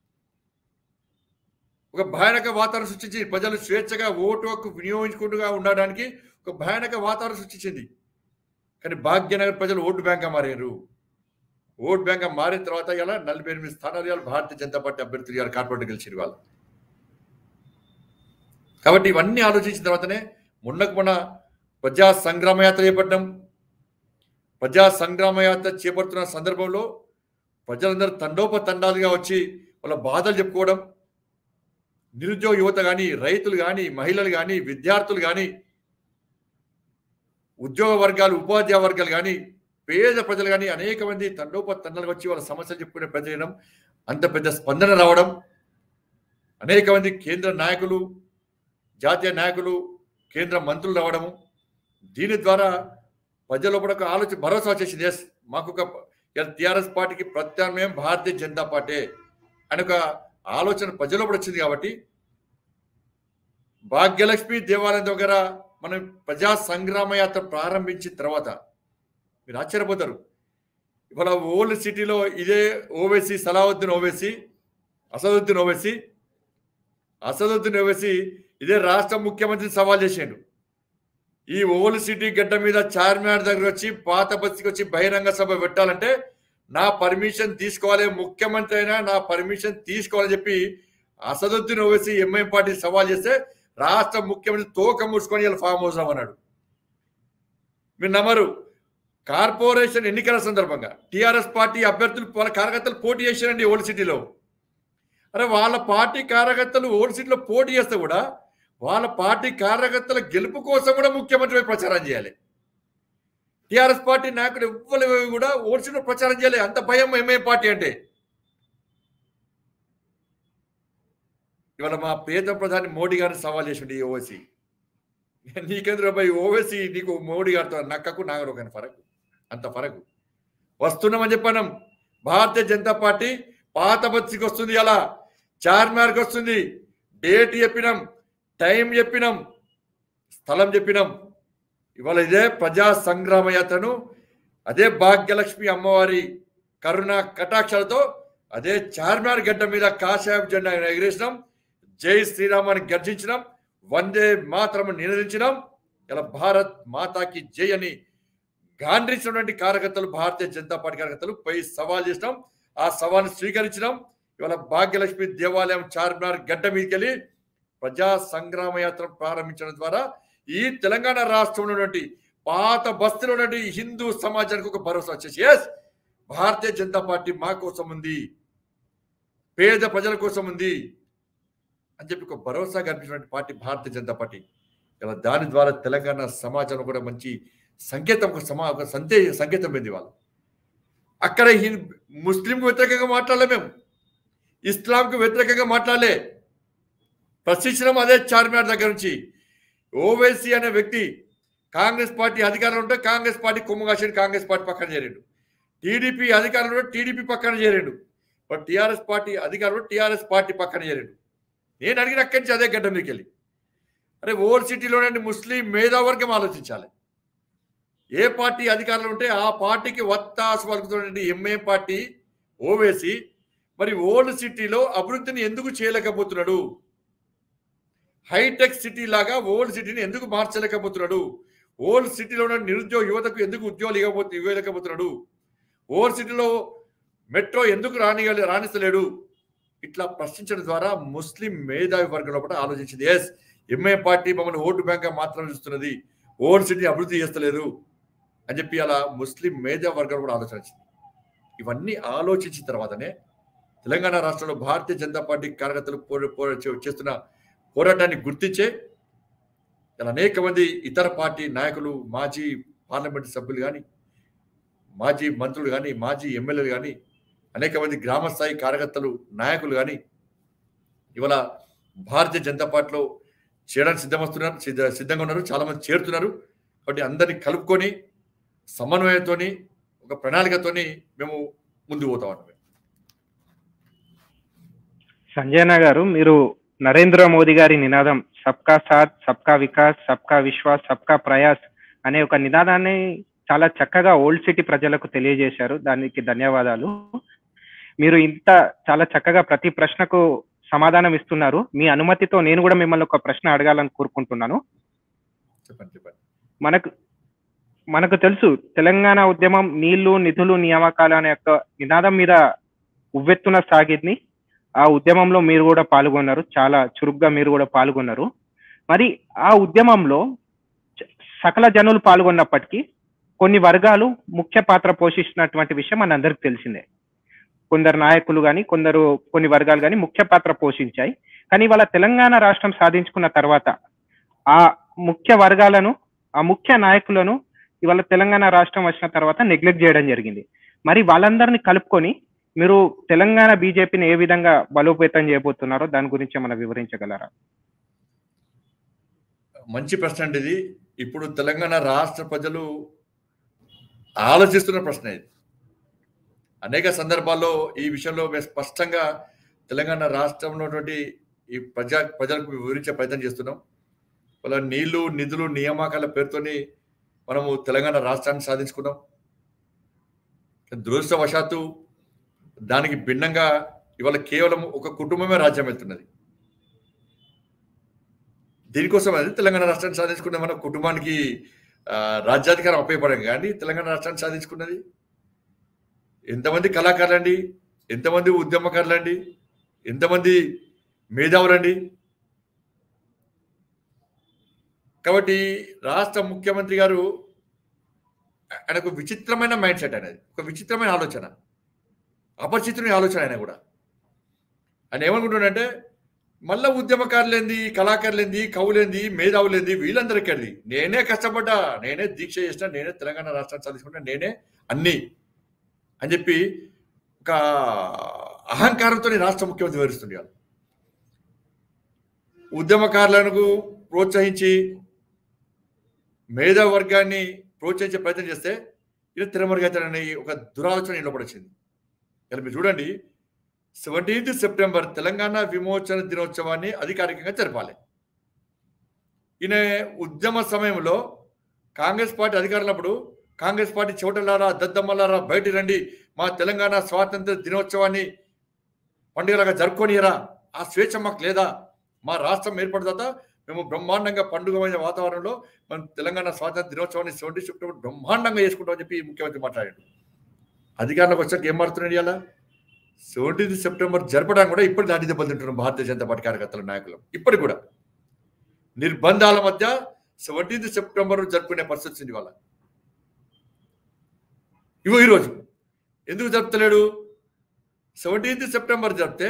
ఒక భయానక వాతావరణం సృష్టించి ప్రజలు స్వేచ్ఛగా ఓటు హక్కు వినియోగించుకుంటూగా ఉండడానికి ఒక భయానక వాతావరణం సృష్టించింది కానీ భాగ్యనగర్ ప్రజలు ఓటు బ్యాంక్గా మారారు ఓట్ బ్యాంక్ మారిన తర్వాత ఇలా నలభై ఎనిమిది స్థానాలు ఇవాళ భారతీయ జనతా పార్టీ అభ్యర్థులు ఇవాళ కార్పొరేట్ గెలిచారు వాళ్ళు కాబట్టి ఇవన్నీ ఆలోచించిన తర్వాతనే మొన్నకు మొన్న ప్రజా సంగ్రామ యాత్ర చేపట్టడం ప్రజా సంగ్రామ యాత్ర చేపడుతున్న సందర్భంలో ప్రజలందరూ తండోపతండాలుగా వచ్చి వాళ్ళ బాధలు చెప్పుకోవడం నిరుద్యోగ యువత కానీ రైతులు కానీ మహిళలు కానీ విద్యార్థులు కానీ ఉద్యోగ వర్గాలు ఉపాధ్యాయ వర్గాలు కానీ పేద ప్రజలు కానీ అనేక మంది తండోపతండాలుగా వచ్చి వాళ్ళ సమస్యలు చెప్పుకునే ప్రజలు అంత పెద్ద స్పందన రావడం అనేక మంది కేంద్ర నాయకులు జాతీయ నాయకులు కేంద్ర మంత్రులు రావడము దీని ద్వారా ప్రజల్లో కూడా ఒక ఆలోచన భరోసా వచ్చేసింది ఎస్ మాకు ఒక టిఆర్ఎస్ పార్టీకి ప్రత్యామ్నాయం భారతీయ జనతా పార్టీ అని ఒక ఆలోచన ప్రజల్లో కూడా వచ్చింది కాబట్టి భాగ్యలక్ష్మి దేవాలయం దగ్గర మనం ప్రజా సంగ్రామ యాత్ర ప్రారంభించిన తర్వాత మీరు ఆశ్చర్యపోతారు ఇవాళ ఓల్డ్ సిటీలో ఇదే ఓవేసి సలావుద్దీన్ ఓవేసి అసదుద్దీన్ ఓవేసి అసదుద్దీన్ ఓవేసి ఇదే రాష్ట్ర ముఖ్యమంత్రిని సవాల్ చేసిండు ఈ ఓల్డ్ సిటీ గడ్డ మీద చార్మినార్ దగ్గర వచ్చి పాత బస్తికి వచ్చి బహిరంగ సభ పెట్టాలంటే నా పర్మిషన్ తీసుకోవాలి ముఖ్యమంత్రి అయినా నా పర్మిషన్ తీసుకోవాలని చెప్పి అసదుద్దీన్ ఓవేసి ఎంఐఎం పార్టీ సవాల్ చేస్తే రాష్ట్ర ముఖ్యమంత్రి తోక మూసుకొని ఇలా ఫామ్ హౌస్ అన్నాడు మీరు నమ్మరు కార్పొరేషన్ ఎన్నికల సందర్భంగా టిఆర్ఎస్ పార్టీ అభ్యర్థులు వాళ్ళ కార్యకర్తలు పోటీ చేశారండి ఓల్డ్ సిటీలో అరే వాళ్ళ పార్టీ కార్యకర్తలు ఓల్డ్ సిటీలో పోటీ చేస్తే కూడా వాళ్ళ పార్టీ కార్యకర్తల గెలుపు కోసం కూడా ముఖ్యమంత్రి వైపు ప్రచారం చేయాలి టిఆర్ఎస్ పార్టీ నాయకులు ఎవ్వరు కూడా ఓల్డ్ సిటీలో ప్రచారం చేయాలి అంత భయం ఎంఏ పార్టీ అంటే ఇవాళ మా పేద ప్రధాని మోడీ గారిని సవాల్ చేసిండు ఈ ఓవైసీ నీకేంద్ర భయ్ ఓవైసీ నీకు మోడీ గారితో నక్కకు నాగరు కానీ ఫరకు అంత ఫరకు వస్తున్నామని చెప్పాను భారతీయ జనతా పార్టీ పాత బస్తికి వస్తుంది అలా చార్మినార్కి వస్తుంది డేట్ చెప్పినాం టైం చెప్పినాం స్థలం చెప్పినాం ఇవాళ ఇదే ప్రజా సంగ్రామ యాత్రను అదే భాగ్యలక్ష్మి అమ్మవారి కరుణ కటాక్షాలతో అదే చార్మినార్ గడ్డ మీద కాషాయం జెండా ఎగిరేసినాం జై శ్రీరామ్ అని గర్జించినాం వందే మాత్రం నినదించినాం ఇలా భారత్ మాతాకి జై అని గాండ్రించినటువంటి కార్యకర్తలు భారతీయ జనతా పార్టీ కార్యకర్తలు పై సవాల్ చేసినాం ఆ సవాల్ని స్వీకరించినాం ఇవాళ భాగ్యలక్ష్మి దేవాలయం చార్మినార్ గడ్డ మీదకి వెళ్ళి ప్రజా సంగ్రామ యాత్ర ప్రారంభించడం ద్వారా ఈ తెలంగాణ రాష్ట్రంలో ఉన్నటువంటి పాత బస్తీలో ఉన్నటువంటి హిందూ సమాజానికి ఒక భరోసా వచ్చేసి ఎస్ భారతీయ జనతా పార్టీ మా కోసం ఉంది పేద ప్రజల కోసం ఉంది అని చెప్పి ఒక భరోసా కల్పించినటువంటి పార్టీ భారతీయ జనతా పార్టీ ఇలా దాని ద్వారా తెలంగాణ సమాజంలో కూడా మంచి సంకేతం ఒక సమా ఒక సంతే సంకేతం పొంది వాళ్ళు అక్కడ హిం- ముస్లింకు వ్యతిరేకంగా మాట్లాడలే మేము ఇస్లాంకు వ్యతిరేకంగా మాట్లాడలే ప్రశ్నించడం అదే చార్మినార్ దగ్గర నుంచి ఓవైసీ అనే వ్యక్తి కాంగ్రెస్ పార్టీ అధికారంలో ఉంటే కాంగ్రెస్ పార్టీ కుమ్మగాసిన కాంగ్రెస్ పార్టీ పక్కన చేరాడు టీడీపీ అధికారంలో ఉంటే టీడీపీ పక్కన చేరాడు బట్ టీఆర్ఎస్ పార్టీ అధికారంలో టీఆర్ఎస్ పార్టీ పక్కన చేరాడు నేను అడిగిన అక్కడి నుంచి అదే గడ్డ మీదకి వెళ్ళి అరే ఓల్డ్ సిటీలోనే ముస్లిం మేధావర్గం ఆలోచించాలి ఏ పార్టీ అధికారంలో ఉంటే ఆ పార్టీకి వత్తాసు పలుకుతున్నటువంటి ఎంఏ పార్టీ ఓవేసి మరి ఓల్డ్ సిటీలో అభివృద్ధిని ఎందుకు చేయలేకపోతున్నాడు హైటెక్ సిటీ లాగా ఓల్డ్ సిటీని ఎందుకు మార్చలేకపోతున్నాడు ఓల్డ్ సిటీలో ఉన్న నిరుద్యోగ యువతకు ఎందుకు ఉద్యోగాలు ఇవ్వబోతు ఇవ్వలేకపోతున్నాడు ఓల్డ్ సిటీలో మెట్రో ఎందుకు రాని రాణిస్తలేడు ఇట్లా ప్రశ్నించడం ద్వారా ముస్లిం మేధావి వర్గంలో కూడా ఆలోచించింది ఎస్ ఎంఏ పార్టీ మమ్మల్ని ఓటు బ్యాంక్ మాత్రం చూస్తున్నది ఓల్డ్ సిటీ అభివృద్ధి చేస్తలేదు అని చెప్పి అలా ముస్లిం మేధావి వర్గం కూడా ఆలోచన వచ్చింది ఇవన్నీ ఆలోచించిన తర్వాతనే తెలంగాణ రాష్ట్రంలో భారతీయ జనతా పార్టీ కార్యకర్తలు పోరా పోరా చే- చేస్తున్న పోరాటాన్ని గుర్తించే ఇలా అనేక మంది ఇతర పార్టీ నాయకులు మాజీ పార్లమెంట్ సభ్యులు కానీ మాజీ మంత్రులు కానీ మాజీ ఎమ్మెల్యేలు కానీ అనేక మంది గ్రామ స్థాయి కార్యకర్తలు నాయకులు కానీ ఇవాళ భారతీయ జనతా పార్టీలో చేయడానికి సిద్ధమవుతున్నారు సిద్ధ సిద్ధంగా ఉన్నారు చాలా మంది చేరుతున్నారు కాబట్టి అందరినీ కలుపుకొని సమన్వయంతోని ఒక ప్రణాళికతోని మేము ముందుకు పోతా ఉన్నాం సంజయన గారు మీరు నరేంద్ర మోదీ గారి నినాదం సబ్కా సాత్ సబ్కా వికాస్ సబ్కా విశ్వాస్ సబ్కా ప్రయాస్ అనే ఒక నినాదాన్ని చాలా చక్కగా ఓల్డ్ సిటీ ప్రజలకు తెలియజేశారు దానికి ధన్యవాదాలు మీరు ఇంత చాలా చక్కగా ప్రతి ప్రశ్నకు సమాధానం ఇస్తున్నారు మీ అనుమతితో నేను కూడా మిమ్మల్ని ఒక ప్రశ్న అడగాలని కోరుకుంటున్నాను చెప్పండి చెప్పండి మనకు మనకు తెలుసు తెలంగాణ ఉద్యమం నీళ్లు నిధులు నియామకాలు అనే యొక్క నినాదం మీద ఉవ్వెత్తున సాగింది ఆ ఉద్యమంలో మీరు కూడా పాల్గొన్నారు చాలా చురుగ్గా మీరు కూడా పాల్గొన్నారు మరి ఆ ఉద్యమంలో చ- సకల జనులు పాల్గొన్నప్పటికీ కొన్ని వర్గాలు ముఖ్య పాత్ర పోషిస్తున్నటువంటి విషయం మనందరికి తెలిసిందే కొందరు నాయకులు కానీ కొందరు కొన్ని వర్గాలు కానీ ముఖ్య పాత్ర పోషించాయి కానీ వాళ్ళ తెలంగాణ రాష్ట్రం సాధించుకున్న తర్వాత ఆ ముఖ్య వర్గాలను ఆ ముఖ్య నాయకులను ఇవాళ తెలంగాణ రాష్ట్రం వచ్చిన తర్వాత నెగ్లెక్ట్ చేయడం జరిగింది మరి వాళ్ళందరినీ కలుపుకొని మీరు తెలంగాణ బీజేపీని ఏ విధంగా బలోపేతం చేయబోతున్నారో దాని గురించి ఏమైనా వివరించగలరా మంచి ప్రశ్న అండి ఇది ఇప్పుడు తెలంగాణ రాష్ట్ర ప్రజలు ఆలోచిస్తున్న ప్రశ్న ఇది అనేక సందర్భాల్లో ఈ విషయంలో మేము స్పష్టంగా తెలంగాణ రాష్ట్రంలో ఉన్నటువంటి ఈ ప్రజా ప్రజలకు వివరించే ప్రయత్నం చేస్తున్నాం వాళ్ళ నీళ్లు నిధులు నియామకాల పేరుతోని మనము తెలంగాణ రాష్ట్రాన్ని సాధించుకున్నాం దురదృష్టవశాత్తు దానికి భిన్నంగా ఇవాళ కేవలం ఒక కుటుంబమే రాజ్యం వెళ్తున్నది దీనికోసం అది తెలంగాణ రాష్ట్రాన్ని సాధించుకున్న మన కుటుంబానికి ఆ, రాజ్యాధికారం ఉపయోగపడం కానీ తెలంగాణ రాష్ట్రాన్ని సాధించుకున్నది ఎంతమంది కళాకారులండి ఎంతమంది ఉద్యమకారులండి ఎంతమంది మేధావులండి కాబట్టి రాష్ట్ర ముఖ్యమంత్రి గారు ఆయన ఒక విచిత్రమైన మైండ్ సెట్ అనేది ఒక విచిత్రమైన ఆలోచన అపరిచితుని ఆలోచన ఆయన కూడా ఆయన ఏమనుకుంటున్నాడంటే మళ్ళా ఉద్యమకారులేంది కళాకారులేంది కవులేంది మేధావులేంది వీళ్ళందరూ ఎక్కడిది నేనే కష్టపడ్డా నేనే దీక్ష చేసిన నేనే తెలంగాణ రాష్ట్రాన్ని సాధించుకున్నా నేనే అన్ని అని చెప్పి ఒక అహంకారంతో రాష్ట్ర ముఖ్యమంత్రి వివరిస్తుంది వాళ్ళు ఉద్యమకారులను ప్రోత్సహించి మేధా వర్గాన్ని ప్రోత్సహించే ప్రయత్నం చేస్తే ఇది తిరమరుగైతాడని ఒక దురాలోచన ఇంట్లో వచ్చింది ఇలా మీరు చూడండి సెవెంటీన్త్ సెప్టెంబర్ తెలంగాణ విమోచన దినోత్సవాన్ని అధికారికంగా జరపాలి ఈయన ఉద్యమ సమయంలో కాంగ్రెస్ పార్టీ అధికారులప్పుడు కాంగ్రెస్ పార్టీ చోటలారా దద్దమ్మలారా బయట రండి మా తెలంగాణ స్వాతంత్ర దినోత్సవాన్ని పండుగలాగా జరుపుకొనియరా ఆ స్వేచ్ఛ మాకు లేదా మా రాష్ట్రం ఏర్పడిన తర్వాత మేము బ్రహ్మాండంగా పండుగమైన వాతావరణంలో మనం తెలంగాణ స్వాతంత్ర దినోత్సవాన్ని సెవెంటీ సెప్టెంబర్ బ్రహ్మాండంగా చేసుకుంటామని చెప్పి ముఖ్యమంత్రి మాట్లాడాడు అధికారంలోకి వచ్చాక ఏం మారుతున్నాడు ఇలా సెవెంటీన్త్ సెప్టెంబర్ జరపడానికి కూడా ఇప్పుడు దాడి దెబ్బతింటున్నాం భారతీయ జనతా పార్టీ కార్యకర్తల నాయకులు ఇప్పటికి కూడా నిర్బంధాల మధ్య సెవెంటీన్త్ సెప్టెంబర్ జరుపుకునే పరిస్థితి వచ్చింది వాళ్ళ ఇవో ఈరోజు ఎందుకు జరుపుతలేడు సెవెంటీన్త్ సెప్టెంబర్ జరిపితే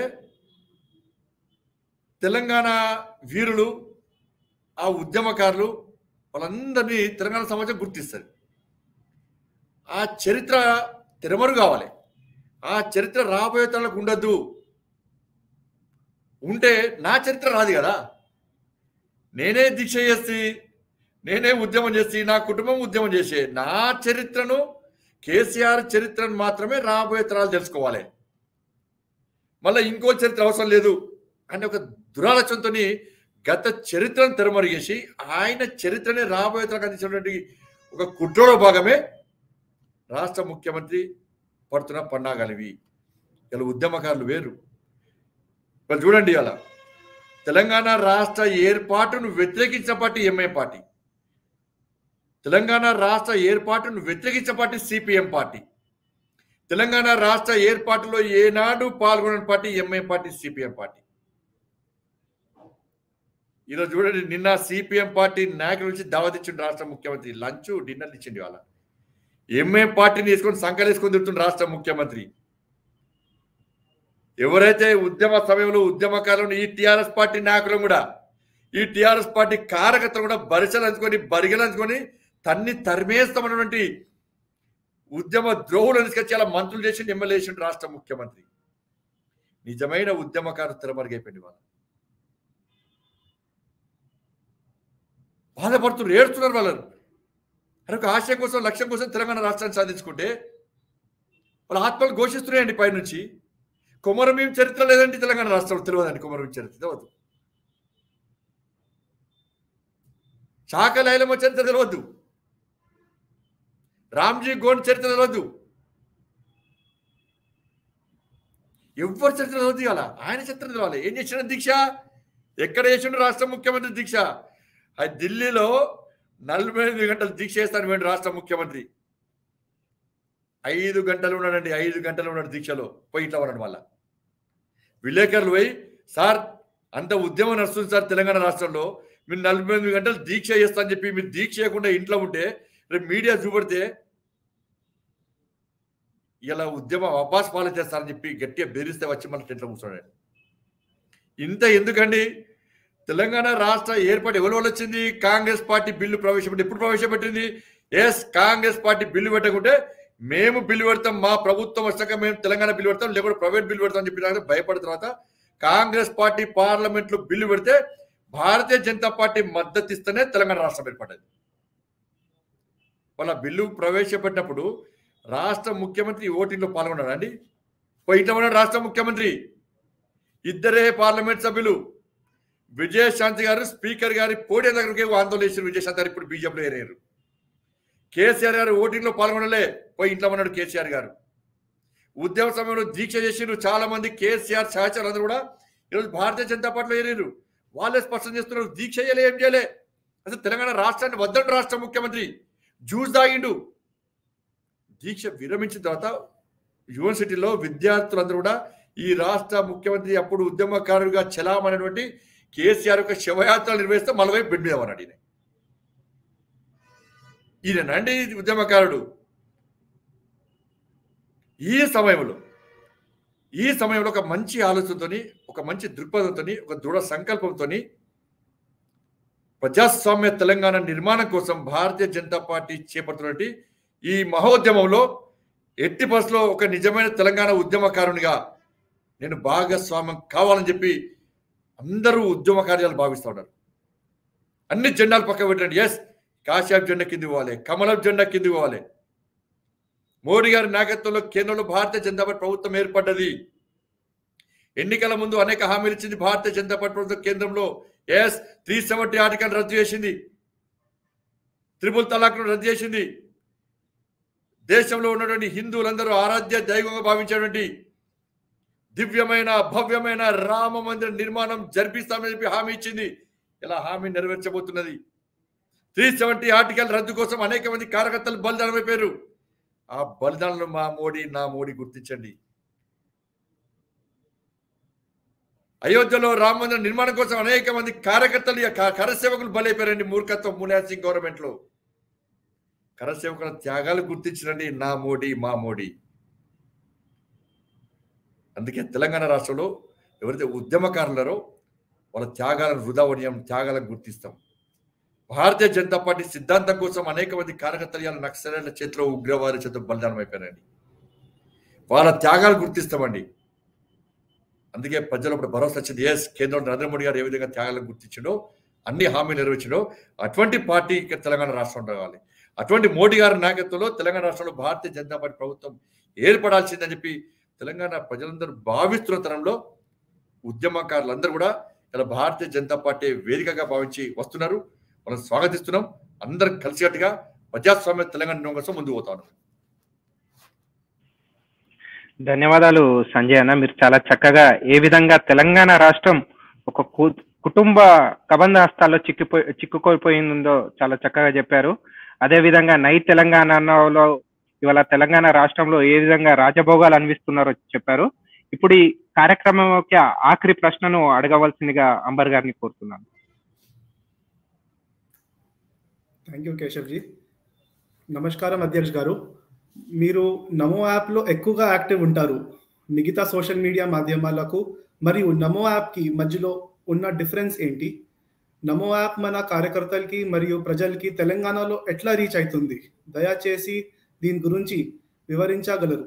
తెలంగాణ వీరులు ఆ ఉద్యమకారులు వాళ్ళందరినీ తెలంగాణ సమాజం గుర్తిస్తుంది ఆ చరిత్ర తెరమరు కావాలి ఆ చరిత్ర రాబోయే తరాలకు ఉండద్దు ఉంటే నా చరిత్ర రాదు కదా నేనే దీక్ష చేసి నేనే ఉద్యమం చేసి నా కుటుంబం ఉద్యమం చేసే నా చరిత్రను కేసీఆర్ చరిత్రను మాత్రమే రాబోయే తరాలు తెలుసుకోవాలి మళ్ళీ ఇంకో చరిత్ర అవసరం లేదు అనే ఒక దురాలోచనతో గత చరిత్రను తెరమరిగేసి ఆయన చరిత్రని రాబోయే తరాలకు అందించినటువంటి ఒక కుట్రలో భాగమే రాష్ట్ర ముఖ్యమంత్రి పడుతున్న పన్నాగాలివి ఇలా ఉద్యమకారులు వేరు ఇప్పుడు చూడండి అలా తెలంగాణ రాష్ట్ర ఏర్పాటును వ్యతిరేకించిన పార్టీ ఎంఐ పార్టీ తెలంగాణ రాష్ట్ర ఏర్పాటును వ్యతిరేకించిన పార్టీ సిపిఎం పార్టీ తెలంగాణ రాష్ట్ర ఏర్పాటులో ఏనాడు పాల్గొనని party MI party CPM party ఈరోజు చూడండి నిన్న సిపిఎం పార్టీ నాయకుల నుంచి దావత్ ఇచ్చిండు రాష్ట్ర ముఖ్యమంత్రి లంచ్ డిన్నర్ ఇచ్చిండు వాళ్ళ ఎంఏ పార్టీని తీసుకొని సంకలేసుకొని తిరుగుతున్న రాష్ట్ర ముఖ్యమంత్రి ఎవరైతే ఉద్యమ సమయంలో ఉద్యమకాలంలో ఈ టిఆర్ఎస్ పార్టీ నాయకులు కూడా ఈ టిఆర్ఎస్ పార్టీ కార్యకర్తలు కూడా బరిసలు అంచుకొని బరిగలు అంచుకొని తన్ని తరిమేస్తామన్నటువంటి ఉద్యమ ద్రోహులను తీసుకొచ్చి అలా మంత్రులు చేసి ఎమ్మెల్యే చేసిండు రాష్ట్ర ముఖ్యమంత్రి నిజమైన ఉద్యమకారు తెరమరుగైపోయింది వాళ్ళు బాధపడుతున్నారు ఏడుస్తున్నారు వాళ్ళని అని ఒక ఆశయం కోసం లక్ష్యం కోసం తెలంగాణ రాష్ట్రాన్ని సాధించుకుంటే వాళ్ళ ఆత్మలు ఘోషిస్తున్నాయండి పైనుంచి కుమరమీం చరిత్ర లేదండి తెలంగాణ రాష్ట్రంలో తెలియదండి కుమరమీం చరిత్ర తెలియదు శాఖలైలమ్మ చరిత్ర తెలియదు రామ్జీ గోండ్ చరిత్ర తెలియదు ఎవరి చరిత్ర తెలియదు ఇవాళ ఆయన చరిత్ర తెలవాలి ఏం చేసిన దీక్ష ఎక్కడ చేసిండు రాష్ట్ర ముఖ్యమంత్రి దీక్ష అది ఢిల్లీలో నలభై ఎనిమిది గంటలు దీక్ష చేస్తాను వేండి రాష్ట్ర ముఖ్యమంత్రి ఐదు గంటలు ఉన్నాడండి ఐదు గంటలు ఉన్నాడు దీక్షలో పోయి ఇట్లా ఉన్నాడు మళ్ళా విలేకరులు పోయి సార్ అంత ఉద్యమం నడుస్తుంది సార్ తెలంగాణ రాష్ట్రంలో మీరు నలభై ఎనిమిది గంటలు దీక్ష చేస్తా అని చెప్పి మీరు దీక్ష చేయకుండా ఇంట్లో ఉంటే రేపు మీడియా చూపెడితే ఇలా ఉద్యమం అబ్బాస్ పాలు చేస్తారని చెప్పి గట్టిగా బెదిరిస్తే వచ్చి మన టెంట్లో కూర్చోండి ఇంత ఎందుకండి తెలంగాణ రాష్ట్ర ఏర్పాటు ఎవరి వల్ల వచ్చింది కాంగ్రెస్ పార్టీ బిల్లు ప్రవేశపెట్టి ఎప్పుడు ప్రవేశపెట్టింది ఎస్ కాంగ్రెస్ పార్టీ బిల్లు పెట్టకుంటే మేము బిల్లు పెడతాం మా ప్రభుత్వం వచ్చాక మేము తెలంగాణ బిల్లు పెడతాం లేకపోతే ప్రైవేట్ బిల్లు పెడతాం అని చెప్పి భయపడిన తర్వాత కాంగ్రెస్ పార్టీ పార్లమెంట్ లో బిల్లు పెడితే భారతీయ జనతా పార్టీ మద్దతు ఇస్తేనే తెలంగాణ రాష్ట్రం ఏర్పడ్డది వాళ్ళ బిల్లు ప్రవేశపెట్టినప్పుడు రాష్ట్ర ముఖ్యమంత్రి ఓటింగ్లో పాల్గొన్నాడు అండి పోయిన ఉన్నాడు రాష్ట్ర ముఖ్యమంత్రి ఇద్దరే పార్లమెంట్ సభ్యులు విజయశాంతి గారు స్పీకర్ గారి పోటీ దగ్గరికి ఆందోళన చేసిన విజయశాంతి గారు ఇప్పుడు బీజేపీలో ఏరారు కేసీఆర్ గారు ఓటింగ్ లో పాల్గొనలే పోయి ఇంట్లో ఉన్నాడు కేసీఆర్ గారు ఉద్యమ సమయంలో దీక్ష చేసిరు చాలా మంది కేసీఆర్ సహచరులు అందరూ కూడా ఈరోజు భారతీయ జనతా పార్టీలో ఏరారు వాళ్ళే స్పష్టం చేస్తున్నారు దీక్ష చేయలే ఏం చేయలే అసలు తెలంగాణ రాష్ట్రాన్ని వద్దండు రాష్ట్ర ముఖ్యమంత్రి జ్యూస్ తాగిండు దీక్ష విరమించిన తర్వాత యూనివర్సిటీలో విద్యార్థులందరూ కూడా ఈ రాష్ట్ర ముఖ్యమంత్రి అప్పుడు ఉద్యమకారుడిగా చలామనేటువంటి కేసీఆర్ యొక్క శవయాత్రలు నిర్వహిస్తే మలవై బెడ్ మీద ఉన్నాడు ఈయన ఈయనండి ఉద్యమకారుడు ఈ సమయంలో ఈ సమయంలో ఒక మంచి ఆలోచనతోని ఒక మంచి దృక్పథంతోని ఒక దృఢ సంకల్పంతోని ప్రజాస్వామ్య తెలంగాణ నిర్మాణం కోసం భారతీయ జనతా పార్టీ చేపడుతున్నటువంటి ఈ మహోద్యమంలో ఎట్టి పరిస్థితిలో ఒక నిజమైన తెలంగాణ ఉద్యమకారునిగా నేను భాగస్వామ్యం కావాలని చెప్పి అందరూ ఉద్యమ కార్యాలు భావిస్తూ ఉన్నారు అన్ని జెండాలు పక్క పెట్టండి ఎస్ కాశ్యాప్ జెండా కింది పోవాలి కమలం జెండా కింది పోవాలి మోడీ గారి నాయకత్వంలో కేంద్రంలో భారతీయ జనతా పార్టీ ప్రభుత్వం ఏర్పడ్డది ఎన్నికల ముందు అనేక హామీలు ఇచ్చింది భారతీయ జనతా పార్టీ ప్రభుత్వం కేంద్రంలో ఎస్ త్రీ సెవెంటీ ఆర్టికల్ రద్దు చేసింది త్రిపుల్ తలాక్ను రద్దు చేసింది దేశంలో ఉన్నటువంటి హిందువులందరూ ఆరాధ్య దైవంగా భావించేటువంటి దివ్యమైన భవ్యమైన రామ మందిర నిర్మాణం జరిపిస్తామని చెప్పి హామీ ఇచ్చింది ఇలా హామీ నెరవేర్చబోతున్నది త్రీ సెవెంటీ ఆర్టికల్ రద్దు కోసం అనేక మంది కార్యకర్తలు బలిదానం అయిపోయారు ఆ బలిదానాలను మా మోడీ నా మోడీ గుర్తించండి అయోధ్యలో రామ మందిర నిర్మాణం కోసం అనేక మంది కార్యకర్తలు ఇక క- కరసేవకులు బలైపోయారండి మూర్ఖత్వం ములాయర్ సింగ్ గవర్నమెంట్ లో కరసేవకుల త్యాగాలు గుర్తించరండి నా మోడీ మా మోడీ అందుకే తెలంగాణ రాష్ట్రంలో ఎవరైతే ఉద్యమకారులరో వాళ్ళ త్యాగాలను వృధా వడియం త్యాగాలను గుర్తిస్తాం భారతీయ జనతా పార్టీ సిద్ధాంతం కోసం అనేక మంది కార్యకర్తలు ఇవాళ నక్సలైట్ల చేతిలో ఉగ్రవారి చేతిలో బలిదానం అయిపోయారండి వాళ్ళ త్యాగాలు గుర్తిస్తామండి అందుకే ప్రజలు ఇప్పుడు భరోసా వచ్చింది ఎస్ కేంద్రంలో నరేంద్ర మోడీ గారు ఏ విధంగా త్యాగాలను గుర్తించడో అన్ని హామీలు నెరవేర్చడో అటువంటి పార్టీ ఇక్కడ తెలంగాణ రాష్ట్రం రావాలి అటువంటి మోడీ గారి నాయకత్వంలో తెలంగాణ రాష్ట్రంలో భారతీయ జనతా పార్టీ ప్రభుత్వం ఏర్పడాల్సిందని చెప్పి తెలంగాణ ప్రజలందరూ భావిస్తున్న తరంలో ఉద్యమకారులందరూ కూడా ఇలా భారతీయ జనతా పార్టీ వేదికగా భావించి వస్తున్నారు మనం స్వాగతిస్తున్నాం అందరం కలిసికట్టుగా ప్రజాస్వామ్య తెలంగాణ నిర్మాణం కోసం ముందుకు పోతా ఉన్నాం ధన్యవాదాలు సంజయ్ అన్న మీరు చాలా చక్కగా ఏ విధంగా తెలంగాణ రాష్ట్రం ఒక కు- కుటుంబ కబంధ హస్తాల్లో చిక్కిపోయి చిక్కుకోపోయిందో చాలా చక్కగా చెప్పారు అదే విధంగా నై తెలంగాణలో ఇవాళ తెలంగాణ రాష్ట్రంలో ఏ విధంగా రాజభోగాలు అనిపిస్తున్నారో చెప్పారు ఇప్పుడు ఈ కార్యక్రమం యొక్క ఆఖరి ప్రశ్నను అడగవలసిందిగా అంబర్ గారిని కోరుతున్నాను థ్యాంక్ యూ కేశవ్ జీ నమస్కారం అధ్యక్ష్ గారు మీరు నమో యాప్లో ఎక్కువగా యాక్టివ్ ఉంటారు మిగతా సోషల్ మీడియా మాధ్యమాలకు మరియు నమో యాప్కి మధ్యలో ఉన్న డిఫరెన్స్ ఏంటి నమో యాప్ మన కార్యకర్తలకి మరియు ప్రజలకి తెలంగాణలో ఎట్లా రీచ్ అవుతుంది దయచేసి దీని గురించి వివరించగలరు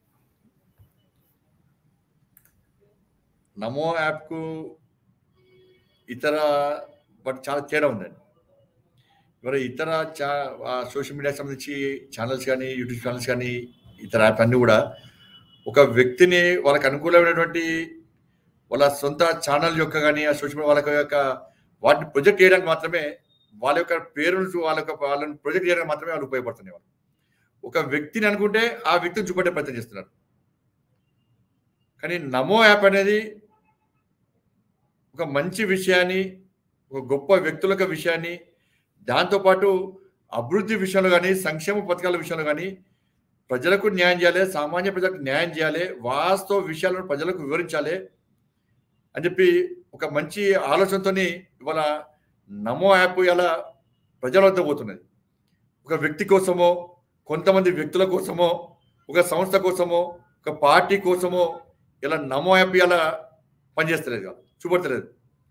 నమో యాప్కు ఇతర బట్ చాలా తేడా ఉందండి మరి ఇతర చా సోషల్ మీడియాకి సంబంధించి ఛానల్స్ కానీ యూట్యూబ్ ఛానల్స్ కానీ ఇతర యాప్ అన్నీ కూడా ఒక వ్యక్తిని వాళ్ళకి అనుకూలమైనటువంటి వాళ్ళ సొంత ఛానల్ యొక్క కానీ ఆ సోషల్ మీడియా వాళ్ళ యొక్క వాటిని ప్రొజెక్ట్ చేయడానికి మాత్రమే వాళ్ళ యొక్క పేరును వాళ్ళ యొక్క వాళ్ళని ప్రొజెక్ట్ చేయడానికి మాత్రమే వాళ్ళు ఉపయోగపడుతున్నాయి వాళ్ళు ఒక వ్యక్తిని అనుకుంటే ఆ వ్యక్తిని చూపెట్టే ప్రయత్నం చేస్తున్నారు కానీ నమో యాప్ అనేది ఒక మంచి విషయాన్ని ఒక గొప్ప వ్యక్తుల యొక్క విషయాన్ని దాంతోపాటు అభివృద్ధి విషయంలో కానీ సంక్షేమ పథకాల విషయంలో కానీ ప్రజలకు న్యాయం చేయాలి సామాన్య ప్రజలకు న్యాయం చేయాలి వాస్తవ విషయాలను ప్రజలకు వివరించాలి అని చెప్పి ఒక మంచి ఆలోచనతోని ఇవాళ నమో యాప్ ఇలా ప్రజల వద్ద పోతున్నది ఒక వ్యక్తి కోసమో కొంతమంది వ్యక్తుల కోసమో ఒక సంస్థ కోసమో ఒక పార్టీ కోసమో ఇలా నమో యాప్ ఇలా పనిచేస్తలేదు ఇక, చూపడతలేదు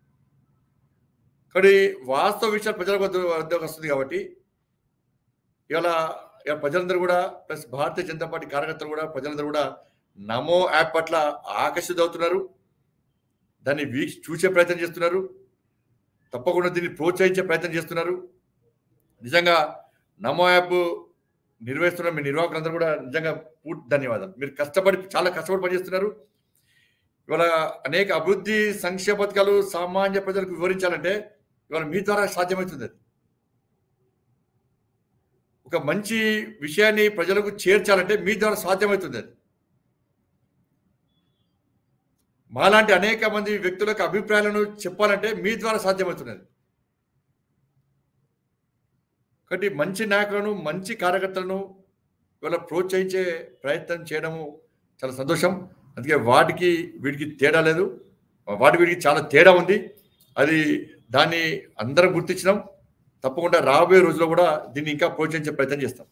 కానీ వాస్తవ విషయాలు ప్రజల వద్ద వద్దకు వస్తుంది కాబట్టి ఇలా ఇలా ప్రజలందరూ కూడా ప్లస్ భారతీయ జనతా పార్టీ కార్యకర్తలు కూడా ప్రజలందరూ కూడా నమో యాప్ పట్ల ఆకర్షితులవుతున్నారు దాన్ని వీ చూసే ప్రయత్నం చేస్తున్నారు తప్పకుండా దీన్ని ప్రోత్సహించే ప్రయత్నం చేస్తున్నారు నిజంగా నమో యాప్ నిర్వహిస్తున్న మీ నిర్వాహకులందరూ కూడా నిజంగా పూర్తి ధన్యవాదాలు మీరు కష్టపడి చాలా కష్టపడి పనిచేస్తున్నారు ఇవాళ అనేక అభివృద్ధి సంక్షేమ పథకాలు సామాన్య ప్రజలకు వివరించాలంటే ఇవాళ మీ ద్వారా సాధ్యమవుతుంది అది ఒక మంచి విషయాన్ని ప్రజలకు చేర్చాలంటే మీ ద్వారా సాధ్యమవుతుంది అది మాలాంటి అనేక మంది వ్యక్తులకు అభిప్రాయాలను చెప్పాలంటే మీ ద్వారా సాధ్యమవుతున్నది కాబట్టి మంచి నాయకులను మంచి కార్యకర్తలను ఇవాళ ప్రోత్సహించే ప్రయత్నం చేయడము చాలా సంతోషం అందుకే వాటికి వీటికి తేడా లేదు వాటి వీటికి చాలా తేడా ఉంది అది దాన్ని అందరం గుర్తించినాం తప్పకుండా రాబోయే రోజుల్లో కూడా దీన్ని ఇంకా ప్రోత్సహించే ప్రయత్నం చేస్తాం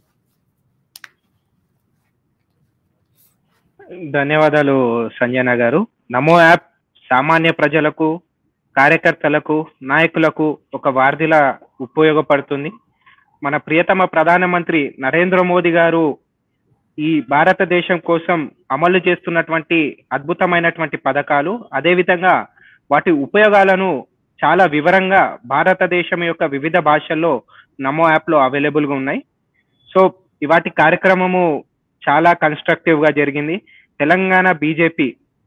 ధన్యవాదాలు సంజన గారు నమో యాప్ సామాన్య ప్రజలకు కార్యకర్తలకు నాయకులకు ఒక వార్దిలా ఉపయోగపడుతుంది మన ప్రియతమ ప్రధానమంత్రి నరేంద్ర మోదీ గారు ఈ భారతదేశం కోసం అమలు చేస్తున్నటువంటి అద్భుతమైనటువంటి పథకాలు అదేవిధంగా వాటి ఉపయోగాలను చాలా వివరంగా భారతదేశం యొక్క వివిధ భాషల్లో నమో యాప్లో అవైలబుల్గా ఉన్నాయి సో ఇవాటి కార్యక్రమము చాలా కన్స్ట్రక్టివ్ గా జరిగింది తెలంగాణ బీజేపీ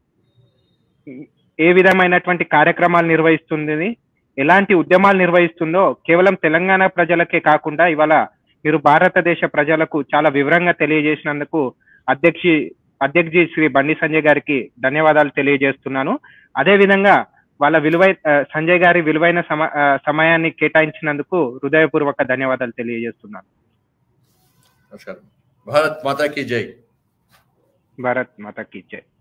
ఏ విధమైనటువంటి కార్యక్రమాలు నిర్వహిస్తుంది ఎలాంటి ఉద్యమాలు నిర్వహిస్తుందో కేవలం తెలంగాణ ప్రజలకే కాకుండా ఇవాళ మీరు భారతదేశ ప్రజలకు చాలా వివరంగా తెలియజేసినందుకు అధ్యక్షి అధ్యక్షి శ్రీ బండి సంజయ్ గారికి ధన్యవాదాలు తెలియజేస్తున్నాను అదే విధంగా వాళ్ళ విలువై ఆ, సంజయ్ గారి విలువైన సమ ఆ, సమయాన్ని కేటాయించినందుకు హృదయపూర్వక ధన్యవాదాలు తెలియజేస్తున్నాను నమస్కారం భారత్ మాతాకి జై భారత్ మాతకి జై